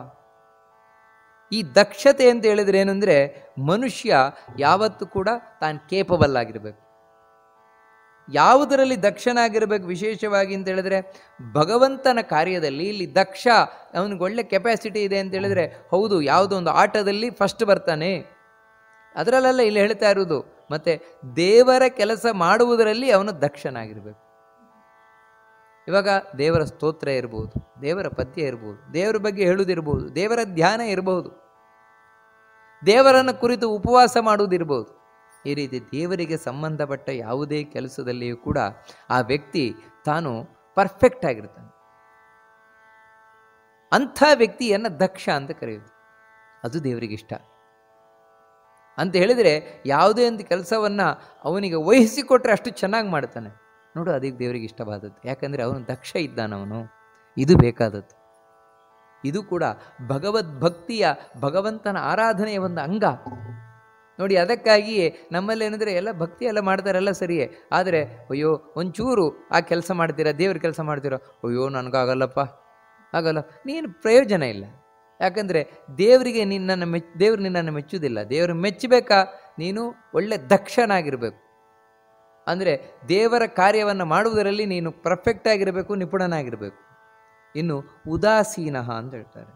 ಈ ದಕ್ಷತೆ ಅಂತ ಹೇಳಿದ್ರೆ ಏನಂದರೆ ಮನುಷ್ಯ ಯಾವತ್ತೂ ಕೂಡ ತಾನು ಕೇಪಬಲ್ ಆಗಿರಬೇಕು ಯಾವುದರಲ್ಲಿ ದಕ್ಷನಾಗಿರಬೇಕು ವಿಶೇಷವಾಗಿ ಅಂತ ಹೇಳಿದ್ರೆ ಭಗವಂತನ ಕಾರ್ಯದಲ್ಲಿ ಇಲ್ಲಿ ದಕ್ಷ ಅವನಿಗೆ ಒಳ್ಳೆ ಕೆಪಾಸಿಟಿ ಇದೆ ಅಂತ ಹೇಳಿದ್ರೆ ಹೌದು ಯಾವುದೋ ಒಂದು ಆಟದಲ್ಲಿ ಫಸ್ಟ್ ಬರ್ತಾನೆ ಅದರಲ್ಲೆಲ್ಲ ಇಲ್ಲಿ ಹೇಳ್ತಾ ಇರುವುದು ಮತ್ತೆ ದೇವರ ಕೆಲಸ ಮಾಡುವುದರಲ್ಲಿ ಅವನು ದಕ್ಷನಾಗಿರಬೇಕು ಇವಾಗ ದೇವರ ಸ್ತೋತ್ರ ಇರ್ಬೋದು ದೇವರ ಪದ್ಯ ಇರ್ಬೋದು ದೇವರ ಬಗ್ಗೆ ಹೇಳುವುದಿರ್ಬೋದು ದೇವರ ಧ್ಯಾನ ಇರಬಹುದು ದೇವರನ್ನು ಕುರಿತು ಉಪವಾಸ ಮಾಡುವುದಿರ್ಬೋದು ಈ ರೀತಿ ದೇವರಿಗೆ ಸಂಬಂಧಪಟ್ಟ ಯಾವುದೇ ಕೆಲಸದಲ್ಲಿಯೂ ಕೂಡ ಆ ವ್ಯಕ್ತಿ ತಾನು ಪರ್ಫೆಕ್ಟ್ ಆಗಿರ್ತಾನೆ ಅಂಥ ವ್ಯಕ್ತಿಯನ್ನು ದಕ್ಷ ಅಂತ ಕರೆಯೋದು ಅದು ದೇವರಿಗೆ ಇಷ್ಟ ಅಂತ ಹೇಳಿದರೆ ಯಾವುದೇ ಒಂದು ಕೆಲಸವನ್ನು ಅವನಿಗೆ ವಹಿಸಿಕೊಟ್ರೆ ಅಷ್ಟು ಚೆನ್ನಾಗಿ ಮಾಡ್ತಾನೆ ನೋಡು ಅದಕ್ಕೆ ದೇವರಿಗೆ ಇಷ್ಟವಾದದ್ದು ಯಾಕಂದರೆ ಅವನು ದಕ್ಷ ಇದ್ದಾನವನು ಇದು ಬೇಕಾದದ್ದು ಇದು ಕೂಡ ಭಗವದ್ಭಕ್ತಿಯ ಭಗವಂತನ ಆರಾಧನೆಯ ಒಂದು ಅಂಗ ನೋಡಿ ಅದಕ್ಕಾಗಿಯೇ ನಮ್ಮಲ್ಲಿ ಏನಂದರೆ ಎಲ್ಲ ಭಕ್ತಿ ಎಲ್ಲ ಮಾಡ್ತಾರೆಲ್ಲ ಸರಿಯೇ ಆದರೆ ಅಯ್ಯೋ ಒಂಚೂರು ಆ ಕೆಲಸ ಮಾಡ್ತೀರಾ ದೇವ್ರ ಕೆಲಸ ಮಾಡ್ತೀರಾ ಅಯ್ಯೋ ನನಗಾಗಲ್ಲಪ್ಪ ಆಗಲ್ಲ ನೀನು ಪ್ರಯೋಜನ ಇಲ್ಲ ಯಾಕಂದರೆ ದೇವರಿಗೆ ನಿನ್ನನ್ನು ಮೆಚ್ ದೇವ್ರು ನಿನ್ನನ್ನು ಮೆಚ್ಚುವುದಿಲ್ಲ ದೇವರು ಮೆಚ್ಚಬೇಕಾ ನೀನು ಒಳ್ಳೆ ದಕ್ಷನಾಗಿರಬೇಕು ಅಂದರೆ ದೇವರ ಕಾರ್ಯವನ್ನು ಮಾಡುವುದರಲ್ಲಿ ನೀನು ಪರ್ಫೆಕ್ಟ್ ಆಗಿರಬೇಕು ನಿಪುಣನಾಗಿರಬೇಕು ಇನ್ನು ಉದಾಸೀನ ಅಂತ ಹೇಳ್ತಾರೆ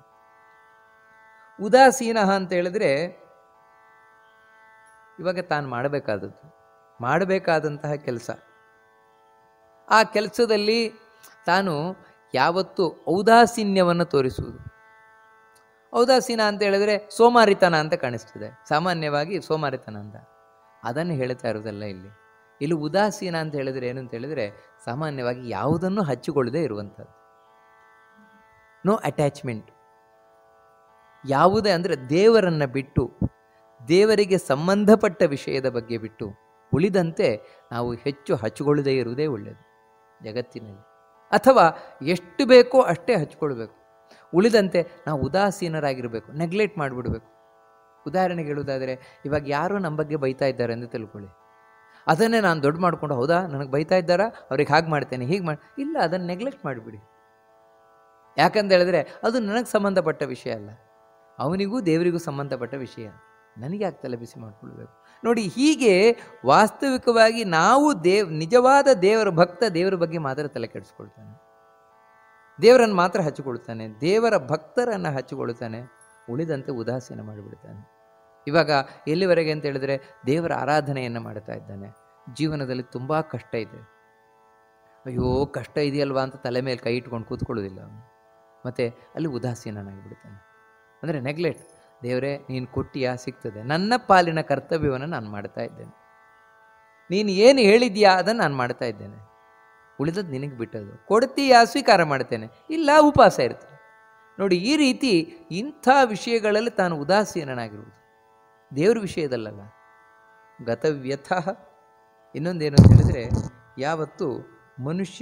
ಉದಾಸೀನ ಅಂತ ಹೇಳಿದ್ರೆ ಇವಾಗ ತಾನು ಮಾಡಬೇಕಾದದ್ದು ಮಾಡಬೇಕಾದಂತಹ ಕೆಲಸ ಆ ಕೆಲಸದಲ್ಲಿ ತಾನು ಯಾವತ್ತು ಔದಾಸೀನ್ಯವನ್ನು ತೋರಿಸುವುದು ಔದಾಸೀನ ಅಂತ ಹೇಳಿದ್ರೆ ಸೋಮಾರಿತನ ಅಂತ ಕಾಣಿಸ್ತದೆ ಸಾಮಾನ್ಯವಾಗಿ ಸೋಮಾರಿತನ ಅಂತ ಅದನ್ನು ಹೇಳ್ತಾ ಇರೋದಲ್ಲ ಇಲ್ಲಿ ಇಲ್ಲಿ ಉದಾಸೀನ ಅಂತ ಹೇಳಿದ್ರೆ ಏನು ಅಂತ ಹೇಳಿದ್ರೆ ಸಾಮಾನ್ಯವಾಗಿ ಯಾವುದನ್ನು ಹಚ್ಚಿಕೊಳ್ಳದೆ ಇರುವಂಥದ್ದು ನೋ ಅಟ್ಯಾಚ್ಮೆಂಟ್ ಯಾವುದೇ ಅಂದರೆ ದೇವರನ್ನು ಬಿಟ್ಟು ದೇವರಿಗೆ ಸಂಬಂಧಪಟ್ಟ ವಿಷಯದ ಬಗ್ಗೆ ಬಿಟ್ಟು ಉಳಿದಂತೆ ನಾವು ಹೆಚ್ಚು ಹಚ್ಚಿಕೊಳ್ಳದೇ ಇರುವುದೇ ಒಳ್ಳೆಯದು ಜಗತ್ತಿನಲ್ಲಿ ಅಥವಾ ಎಷ್ಟು ಬೇಕೋ ಅಷ್ಟೇ ಹಚ್ಕೊಳ್ಬೇಕು ಉಳಿದಂತೆ ನಾವು ಉದಾಸೀನರಾಗಿರಬೇಕು ನೆಗ್ಲೆಕ್ಟ್ ಮಾಡಿಬಿಡ್ಬೇಕು ಉದಾಹರಣೆಗೆ ಹೇಳುವುದಾದರೆ ಇವಾಗ ಯಾರೋ ನಮ್ಮ ಬಗ್ಗೆ ಬೈತಾ ಇದ್ದಾರೆ ಅಂತ ತಿಳ್ಕೊಳ್ಳಿ ಅದನ್ನೇ ನಾನು ದೊಡ್ಡ ಮಾಡಿಕೊಂಡು ಹೌದಾ ನನಗೆ ಬೈತಾ ಇದ್ದಾರಾ ಅವ್ರಿಗೆ ಹಾಗೆ ಮಾಡ್ತೇನೆ ಹೀಗೆ ಮಾಡಿ ಇಲ್ಲ ಅದನ್ನು ನೆಗ್ಲೆಕ್ಟ್ ಮಾಡಿಬಿಡಿ ಯಾಕಂತ ಹೇಳಿದ್ರೆ ಅದು ನನಗೆ ಸಂಬಂಧಪಟ್ಟ ವಿಷಯ ಅಲ್ಲ ಅವನಿಗೂ ದೇವರಿಗೂ ಸಂಬಂಧಪಟ್ಟ ವಿಷಯ ನನಗೆ ಯಾಕೆ ತಲೆ ಬಿಸಿ ಮಾಡಿಕೊಳ್ಬೇಕು ನೋಡಿ ಹೀಗೆ ವಾಸ್ತವಿಕವಾಗಿ ನಾವು ದೇವ್ ನಿಜವಾದ ದೇವರ ಭಕ್ತ ದೇವರ ಬಗ್ಗೆ ಮಾತ್ರ ತಲೆ ಕೆಡಿಸ್ಕೊಳ್ತಾನೆ ದೇವರನ್ನು ಮಾತ್ರ ಹಚ್ಚಿಕೊಳ್ತಾನೆ ದೇವರ ಭಕ್ತರನ್ನು ಹಚ್ಚಿಕೊಳ್ತಾನೆ ಉಳಿದಂತೆ ಉದಾಸೀನ ಮಾಡಿಬಿಡ್ತಾನೆ ಇವಾಗ ಎಲ್ಲಿವರೆಗೆ ಅಂತ ಹೇಳಿದ್ರೆ ದೇವರ ಆರಾಧನೆಯನ್ನು ಮಾಡ್ತಾ ಇದ್ದಾನೆ ಜೀವನದಲ್ಲಿ ತುಂಬ ಕಷ್ಟ ಇದೆ ಅಯ್ಯೋ ಕಷ್ಟ ಇದೆಯಲ್ವಾ ಅಂತ ತಲೆ ಮೇಲೆ ಕೈ ಇಟ್ಕೊಂಡು ಕೂತ್ಕೊಳ್ಳೋದಿಲ್ಲ ಅವನು ಮತ್ತು ಅಲ್ಲಿ ಉದಾಸೀನನಾಗಿಬಿಡ್ತಾನೆ ಅಂದರೆ ನೆಗ್ಲೆಕ್ಟ್ ದೇವರೇ ನೀನು ಕೊಟ್ಟಿಯಾ ಸಿಗ್ತದೆ ನನ್ನ ಪಾಲಿನ ಕರ್ತವ್ಯವನ್ನು ನಾನು ಮಾಡ್ತಾ ಇದ್ದೇನೆ ನೀನು ಏನು ಹೇಳಿದ್ಯಾ ಅದನ್ನು ನಾನು ಮಾಡ್ತಾ ಇದ್ದೇನೆ ಉಳಿದದ್ದು ನಿನಗೆ ಬಿಟ್ಟದ್ದು ಕೊಡ್ತೀಯಾ ಸ್ವೀಕಾರ ಮಾಡ್ತೇನೆ ಇಲ್ಲ ಉಪವಾಸ ಇರ್ತೇನೆ ನೋಡಿ ಈ ರೀತಿ ಇಂಥ ವಿಷಯಗಳಲ್ಲಿ ತಾನು ಉದಾಸೀನನಾಗಿರುವುದು ದೇವ್ರ ವಿಷಯದಲ್ಲಲ್ಲ ಗತವ್ಯಥ ಇನ್ನೊಂದೇನು ಅಂತ ಹೇಳಿದ್ರೆ ಯಾವತ್ತು ಮನುಷ್ಯ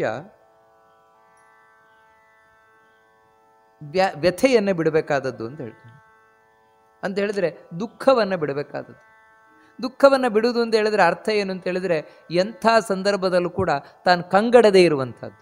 ವ್ಯ ವ್ಯಥೆಯನ್ನು ಬಿಡಬೇಕಾದದ್ದು ಅಂತ ಹೇಳ್ತಾನೆ ಅಂತ ಹೇಳಿದ್ರೆ ದುಃಖವನ್ನು ಬಿಡಬೇಕಾದದ್ದು ದುಃಖವನ್ನು ಬಿಡುವುದು ಅಂತ ಹೇಳಿದ್ರೆ ಅರ್ಥ ಏನು ಅಂತ ಹೇಳಿದ್ರೆ ಎಂಥ ಸಂದರ್ಭದಲ್ಲೂ ಕೂಡ ತಾನು ಕಂಗಡದೇ ಇರುವಂಥದ್ದು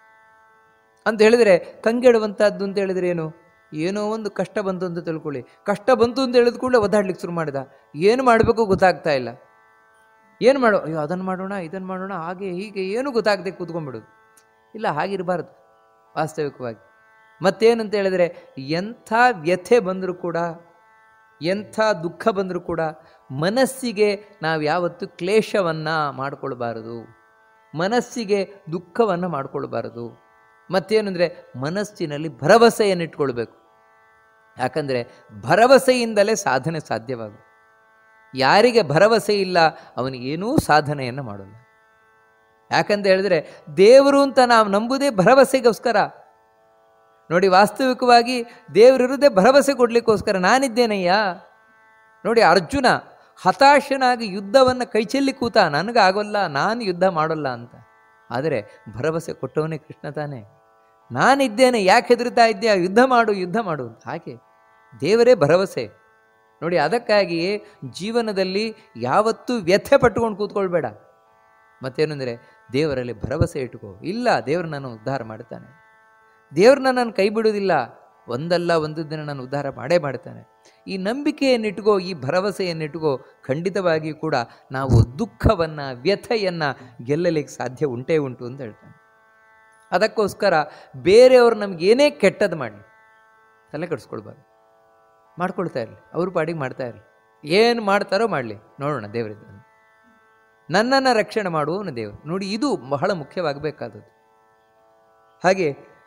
ಅಂತ ಹೇಳಿದ್ರೆ ಕಂಗೆಡುವಂಥದ್ದು ಅಂತ ಹೇಳಿದ್ರೆ ಏನು ಏನೋ ಒಂದು ಕಷ್ಟ ಬಂತು ಅಂತ ತಿಳ್ಕೊಳ್ಳಿ ಕಷ್ಟ ಬಂತು ಅಂತ ಹೇಳಿದ ಕೂಡಲೇ ಒದ್ದಾಡ್ಲಿಕ್ಕೆ ಶುರು ಮಾಡಿದ ಏನು ಮಾಡಬೇಕು ಗೊತ್ತಾಗ್ತಾ ಇಲ್ಲ ಏನು ಮಾಡೋ ಅಯ್ಯೋ ಅದನ್ನು ಮಾಡೋಣ ಇದನ್ನು ಮಾಡೋಣ ಹಾಗೆ ಹೀಗೆ ಏನು ಗೊತ್ತಾಗದೆ ಕೂತ್ಕೊಂಡ್ಬಿಡೋದು ಇಲ್ಲ ಹಾಗಿರಬಾರ್ದು ವಾಸ್ತವಿಕವಾಗಿ ಮತ್ತೇನಂತ ಹೇಳಿದ್ರೆ ಎಂಥ ವ್ಯಥೆ ಬಂದರೂ ಕೂಡ ಎಂಥ ದುಃಖ ಬಂದರೂ ಕೂಡ ಮನಸ್ಸಿಗೆ ನಾವು ಯಾವತ್ತು ಕ್ಲೇಶವನ್ನು ಮಾಡಿಕೊಳ್ಬಾರದು ಮನಸ್ಸಿಗೆ ದುಃಖವನ್ನು ಮಾಡಿಕೊಳ್ಬಾರದು ಮತ್ತೇನೆಂದರೆ ಮನಸ್ಸಿನಲ್ಲಿ ಭರವಸೆಯನ್ನು ಇಟ್ಕೊಳ್ಬೇಕು ಯಾಕಂದರೆ ಭರವಸೆಯಿಂದಲೇ ಸಾಧನೆ ಸಾಧ್ಯವಾಗು ಯಾರಿಗೆ ಭರವಸೆ ಇಲ್ಲ ಅವನಿಗೇನೂ ಸಾಧನೆಯನ್ನು ಮಾಡೋಲ್ಲ ಯಾಕಂತ ಹೇಳಿದ್ರೆ ದೇವರು ಅಂತ ನಾವು ನಂಬುದೇ ಭರವಸೆಗೋಸ್ಕರ ನೋಡಿ ವಾಸ್ತವಿಕವಾಗಿ ದೇವರಿರುವುದೇ ಭರವಸೆ ಕೊಡಲಿಕ್ಕೋಸ್ಕರ ನಾನಿದ್ದೇನಯ್ಯ ನೋಡಿ ಅರ್ಜುನ ಹತಾಶನಾಗಿ ಯುದ್ಧವನ್ನು ಕೈಚೆಲ್ಲಿ ಕೂತ ನನಗಾಗೋಲ್ಲ ನಾನು ಯುದ್ಧ ಮಾಡೋಲ್ಲ ಅಂತ ಆದರೆ ಭರವಸೆ ಕೊಟ್ಟವನೇ ಕೃಷ್ಣ ತಾನೇ ನಾನಿದ್ದೇನೆ ಯಾಕೆ ಹೆದರ್ತಾ ಇದ್ದೀಯ ಯುದ್ಧ ಮಾಡು ಯುದ್ಧ ಮಾಡು ಅಂತ ಹಾಗೆ ದೇವರೇ ಭರವಸೆ ನೋಡಿ ಅದಕ್ಕಾಗಿಯೇ ಜೀವನದಲ್ಲಿ ಯಾವತ್ತೂ ವ್ಯಥೆ ಪಟ್ಟುಕೊಂಡು ಕೂತ್ಕೊಳ್ಬೇಡ ಮತ್ತೇನೆಂದರೆ ದೇವರಲ್ಲಿ ಭರವಸೆ ಇಟ್ಕೋ ಇಲ್ಲ ದೇವರು ನಾನು ಉದ್ಧಾರ ಮಾಡ್ತಾನೆ ದೇವ್ರು ನನ್ನನ್ನು ಕೈ ಬಿಡುವುದಿಲ್ಲ ಒಂದಲ್ಲ ಒಂದು ದಿನ ನಾನು ಉದ್ಧಾರ ಮಾಡೇ ಮಾಡ್ತಾನೆ ಈ ನಂಬಿಕೆಯನ್ನಿಟ್ಕೋ ಈ ಭರವಸೆಯನ್ನಿಟ್ಕೋ ಖಂಡಿತವಾಗಿ ಕೂಡ ನಾವು ದುಃಖವನ್ನು ವ್ಯಥೆಯನ್ನು ಗೆಲ್ಲಲಿಕ್ಕೆ ಸಾಧ್ಯ ಉಂಟೇ ಉಂಟು ಅಂತ ಹೇಳ್ತಾನೆ ಅದಕ್ಕೋಸ್ಕರ ಬೇರೆಯವರು ನಮ್ಗೆ ಏನೇ ಕೆಟ್ಟದ್ದು ಮಾಡಲಿ ತಲೆ ಕೆಡಿಸ್ಕೊಳ್ಬಾರ್ದು ಮಾಡ್ಕೊಳ್ತಾ ಇರಲಿ ಅವ್ರ ಪಾಡಿಗೆ ಮಾಡ್ತಾ ಇರಲಿ ಏನು ಮಾಡ್ತಾರೋ ಮಾಡಲಿ ನೋಡೋಣ ದೇವರಿದ್ದಾನೆ ನನ್ನನ್ನು ರಕ್ಷಣೆ ಮಾಡುವವನು ದೇವರು ನೋಡಿ ಇದು ಬಹಳ ಮುಖ್ಯವಾಗಬೇಕಾದದ್ದು ಹಾಗೆ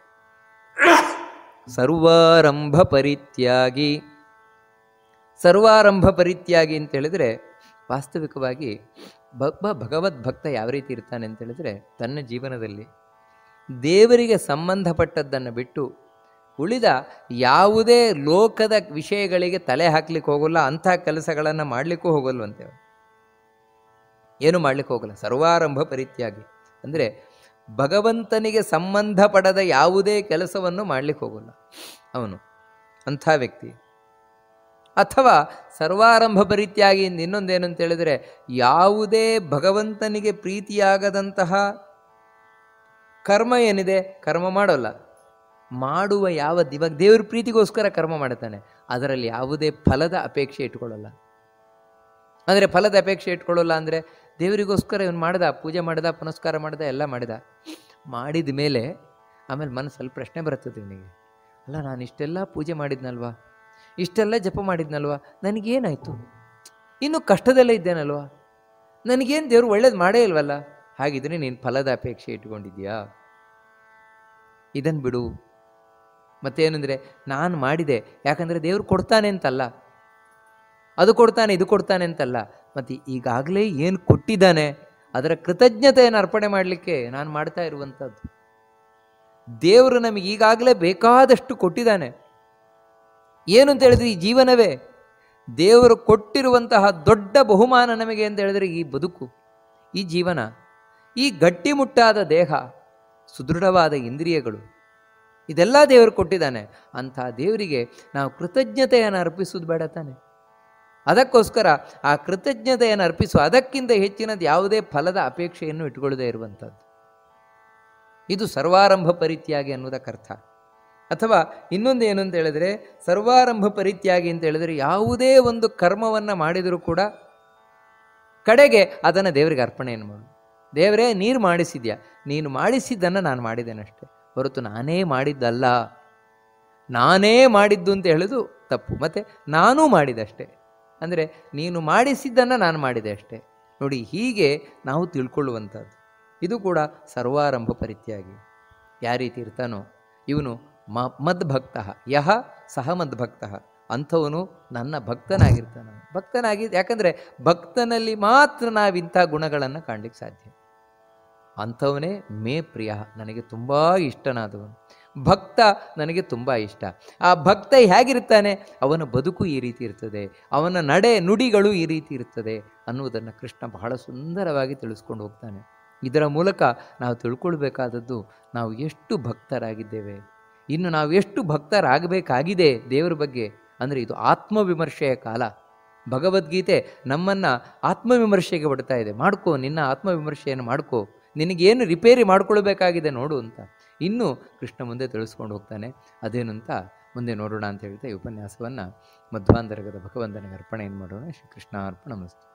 ಸರ್ವಾರಂಭ ಪರಿತ್ಯಾಗಿ ಸರ್ವಾರಂಭ ಪರಿತ್ಯಾಗಿ ಅಂತ ಹೇಳಿದ್ರೆ ವಾಸ್ತವಿಕವಾಗಿ ಒಬ್ಬ ಭಗವದ್ ಭಕ್ತ ಯಾವ ರೀತಿ ಇರ್ತಾನೆ ಅಂತ ಹೇಳಿದ್ರೆ ತನ್ನ ಜೀವನದಲ್ಲಿ ದೇವರಿಗೆ ಸಂಬಂಧಪಟ್ಟದ್ದನ್ನು ಬಿಟ್ಟು ಉಳಿದ ಯಾವುದೇ ಲೋಕದ ವಿಷಯಗಳಿಗೆ ತಲೆ ಹಾಕ್ಲಿಕ್ಕೆ ಹೋಗಲ್ಲ ಅಂಥ ಕೆಲಸಗಳನ್ನು ಮಾಡಲಿಕ್ಕೂ ಹೋಗಲ್ವಂತೆ ಏನು ಮಾಡಲಿಕ್ಕೆ ಹೋಗಲ್ಲ ಸರ್ವಾರಂಭ ಪರಿತ್ಯಾಗಿ ಅಂದರೆ ಭಗವಂತನಿಗೆ ಸಂಬಂಧಪಡದ ಯಾವುದೇ ಕೆಲಸವನ್ನು ಮಾಡಲಿಕ್ಕೆ ಹೋಗಲ್ಲ ಅವನು ಅಂಥ ವ್ಯಕ್ತಿ ಅಥವಾ ಸರ್ವಾರಂಭ ಪರಿತ್ಯಾಗಿ ಇನ್ನೊಂದೇನು ಅಂತ ಹೇಳಿದರೆ ಯಾವುದೇ ಭಗವಂತನಿಗೆ ಪ್ರೀತಿಯಾಗದಂತಹ ಕರ್ಮ ಏನಿದೆ ಕರ್ಮ ಮಾಡೋಲ್ಲ ಮಾಡುವ ಯಾವ ಇವಾಗ ದೇವ್ರ ಪ್ರೀತಿಗೋಸ್ಕರ ಕರ್ಮ ಮಾಡ್ತಾನೆ ಅದರಲ್ಲಿ ಯಾವುದೇ ಫಲದ ಅಪೇಕ್ಷೆ ಇಟ್ಕೊಳ್ಳಲ್ಲ ಅಂದರೆ ಫಲದ ಅಪೇಕ್ಷೆ ಇಟ್ಕೊಳ್ಳಲ್ಲ ಅಂದರೆ ದೇವರಿಗೋಸ್ಕರ ಇವನು ಮಾಡ್ದ ಪೂಜೆ ಮಾಡ್ದ ಪುನಸ್ಕಾರ ಮಾಡ್ದ ಎಲ್ಲ ಮಾಡಿದ ಮಾಡಿದ ಮೇಲೆ ಆಮೇಲೆ ಮನಸ್ಸಲ್ಲಿ ಪ್ರಶ್ನೆ ಬರ್ತದೆ ಇವನಿಗೆ ಅಲ್ಲ ನಾನು ಇಷ್ಟೆಲ್ಲ ಪೂಜೆ ಮಾಡಿದ್ನಲ್ವಾ ಇಷ್ಟೆಲ್ಲ ಜಪ ಮಾಡಿದ್ನಲ್ವಾ ನನಗೇನಾಯಿತು ಇನ್ನು ಕಷ್ಟದಲ್ಲೇ ಇದ್ದೇನಲ್ವಾ ನನಗೇನು ದೇವರು ಒಳ್ಳೇದು ಮಾಡೇ ಇಲ್ವಲ್ಲ ಹಾಗಿದ್ರೆ ನೀನು ಫಲದ ಅಪೇಕ್ಷೆ ಇಟ್ಕೊಂಡಿದ್ಯಾ ಇದನ್ನು ಬಿಡು ಮತ್ತೇನೆಂದರೆ ನಾನು ಮಾಡಿದೆ ಯಾಕಂದರೆ ದೇವರು ಕೊಡ್ತಾನೆ ಅಂತಲ್ಲ ಅದು ಕೊಡ್ತಾನೆ ಇದು ಕೊಡ್ತಾನೆ ಅಂತಲ್ಲ ಮತ್ತು ಈಗಾಗಲೇ ಏನು ಕೊಟ್ಟಿದ್ದಾನೆ ಅದರ ಕೃತಜ್ಞತೆಯನ್ನು ಅರ್ಪಣೆ ಮಾಡಲಿಕ್ಕೆ ನಾನು ಮಾಡ್ತಾ ಇರುವಂಥದ್ದು ದೇವರು ನಮಗೆ ಈಗಾಗಲೇ ಬೇಕಾದಷ್ಟು ಕೊಟ್ಟಿದ್ದಾನೆ ಏನು ಅಂತ ಹೇಳಿದ್ರೆ ಈ ಜೀವನವೇ ದೇವರು ಕೊಟ್ಟಿರುವಂತಹ ದೊಡ್ಡ ಬಹುಮಾನ ನಮಗೆ ಅಂತ ಹೇಳಿದ್ರೆ ಈ ಬದುಕು ಈ ಜೀವನ ಈ ಗಟ್ಟಿಮುಟ್ಟಾದ ದೇಹ ಸುದೃಢವಾದ ಇಂದ್ರಿಯಗಳು ಇದೆಲ್ಲ ದೇವರು ಕೊಟ್ಟಿದ್ದಾನೆ ಅಂಥ ದೇವರಿಗೆ ನಾವು ಕೃತಜ್ಞತೆಯನ್ನು ಅರ್ಪಿಸೋದು ಬೇಡ ತಾನೆ ಅದಕ್ಕೋಸ್ಕರ ಆ ಕೃತಜ್ಞತೆಯನ್ನು ಅರ್ಪಿಸುವ ಅದಕ್ಕಿಂತ ಹೆಚ್ಚಿನದು ಯಾವುದೇ ಫಲದ ಅಪೇಕ್ಷೆಯನ್ನು ಇಟ್ಕೊಳ್ಳದೇ ಇರುವಂಥದ್ದು ಇದು ಸರ್ವಾರಂಭ ಪರಿತ್ಯಾಗಿ ಅನ್ನೋದಕ್ಕರ್ಥ ಅಥವಾ ಇನ್ನೊಂದು ಏನು ಅಂತ ಹೇಳಿದ್ರೆ ಸರ್ವಾರಂಭ ಪರಿತ್ಯಾಗಿ ಅಂತ ಹೇಳಿದ್ರೆ ಯಾವುದೇ ಒಂದು ಕರ್ಮವನ್ನು ಮಾಡಿದರೂ ಕೂಡ ಕಡೆಗೆ ಅದನ್ನು ದೇವರಿಗೆ ಅರ್ಪಣೆಯನ್ನು ಮಾಡು ದೇವರೇ ನೀರು ಮಾಡಿಸಿದ್ಯಾ ನೀನು ಮಾಡಿಸಿದ್ದನ್ನು ನಾನು ಮಾಡಿದ್ದೇನಷ್ಟೆ ಹೊರತು ನಾನೇ ಮಾಡಿದ್ದಲ್ಲ ನಾನೇ ಮಾಡಿದ್ದು ಅಂತ ಹೇಳೋದು ತಪ್ಪು ಮತ್ತು ನಾನೂ ಮಾಡಿದಷ್ಟೇ ಅಂದರೆ ನೀನು ಮಾಡಿಸಿದ್ದನ್ನು ನಾನು ಮಾಡಿದೆ ಅಷ್ಟೇ ನೋಡಿ ಹೀಗೆ ನಾವು ತಿಳ್ಕೊಳ್ಳುವಂಥದ್ದು ಇದು ಕೂಡ ಸರ್ವಾರಂಭ ಪರಿತ್ಯಾಗಿ ಯಾವ ರೀತಿ ಇರ್ತಾನೋ ಇವನು ಮ ಮದ್ಭಕ್ತ ಯಹ ಸಹ ಮದ್ಭಕ್ತ ಅಂಥವನು ನನ್ನ ಭಕ್ತನಾಗಿರ್ತಾನೆ ಭಕ್ತನಾಗಿ ಯಾಕಂದರೆ ಭಕ್ತನಲ್ಲಿ ಮಾತ್ರ ನಾವಿಂಥ ಗುಣಗಳನ್ನು ಕಾಣಲಿಕ್ಕೆ ಸಾಧ್ಯ ಅಂಥವನೇ ಮೇ ಪ್ರಿಯ ನನಗೆ ತುಂಬ ಇಷ್ಟನಾದವನು ಭಕ್ತ ನನಗೆ ತುಂಬ ಇಷ್ಟ ಆ ಭಕ್ತ ಹೇಗಿರ್ತಾನೆ ಅವನ ಬದುಕು ಈ ರೀತಿ ಇರ್ತದೆ ಅವನ ನಡೆ ನುಡಿಗಳು ಈ ರೀತಿ ಇರ್ತದೆ ಅನ್ನುವುದನ್ನು ಕೃಷ್ಣ ಬಹಳ ಸುಂದರವಾಗಿ ತಿಳಿಸ್ಕೊಂಡು ಹೋಗ್ತಾನೆ ಇದರ ಮೂಲಕ ನಾವು ತಿಳ್ಕೊಳ್ಬೇಕಾದದ್ದು ನಾವು ಎಷ್ಟು ಭಕ್ತರಾಗಿದ್ದೇವೆ ಇನ್ನು ನಾವು ಎಷ್ಟು ಭಕ್ತರಾಗಬೇಕಾಗಿದೆ ದೇವರ ಬಗ್ಗೆ ಅಂದರೆ ಇದು ಆತ್ಮವಿಮರ್ಶೆಯ ಕಾಲ ಭಗವದ್ಗೀತೆ ನಮ್ಮನ್ನು ಆತ್ಮವಿಮರ್ಶೆಗೆ ಬಿಡ್ತಾ ಇದೆ ಮಾಡ್ಕೋ ನಿನ್ನ ಆತ್ಮವಿಮರ್ಶೆಯನ್ನು ಮಾಡ್ಕೋ ನಿನಗೇನು ರಿಪೇರಿ ಮಾಡ್ಕೊಳ್ಬೇಕಾಗಿದೆ ನೋಡು ಅಂತ ಇನ್ನೂ ಕೃಷ್ಣ ಮುಂದೆ ತಿಳಿಸ್ಕೊಂಡು ಹೋಗ್ತಾನೆ ಅದೇನು ಅಂತ ಮುಂದೆ ನೋಡೋಣ ಅಂತ ಹೇಳ್ತಾ ಈ ಉಪನ್ಯಾಸವನ್ನು ಮಧ್ವಾಂತರ್ಗದ ಭಗವಂತನಿಗೆ ಅರ್ಪಣೆಯನ್ನು ಮಾಡೋಣ ಶ್ರೀ ಕೃಷ್ಣ ಅರ್ಪಣ ಮಸ್ತು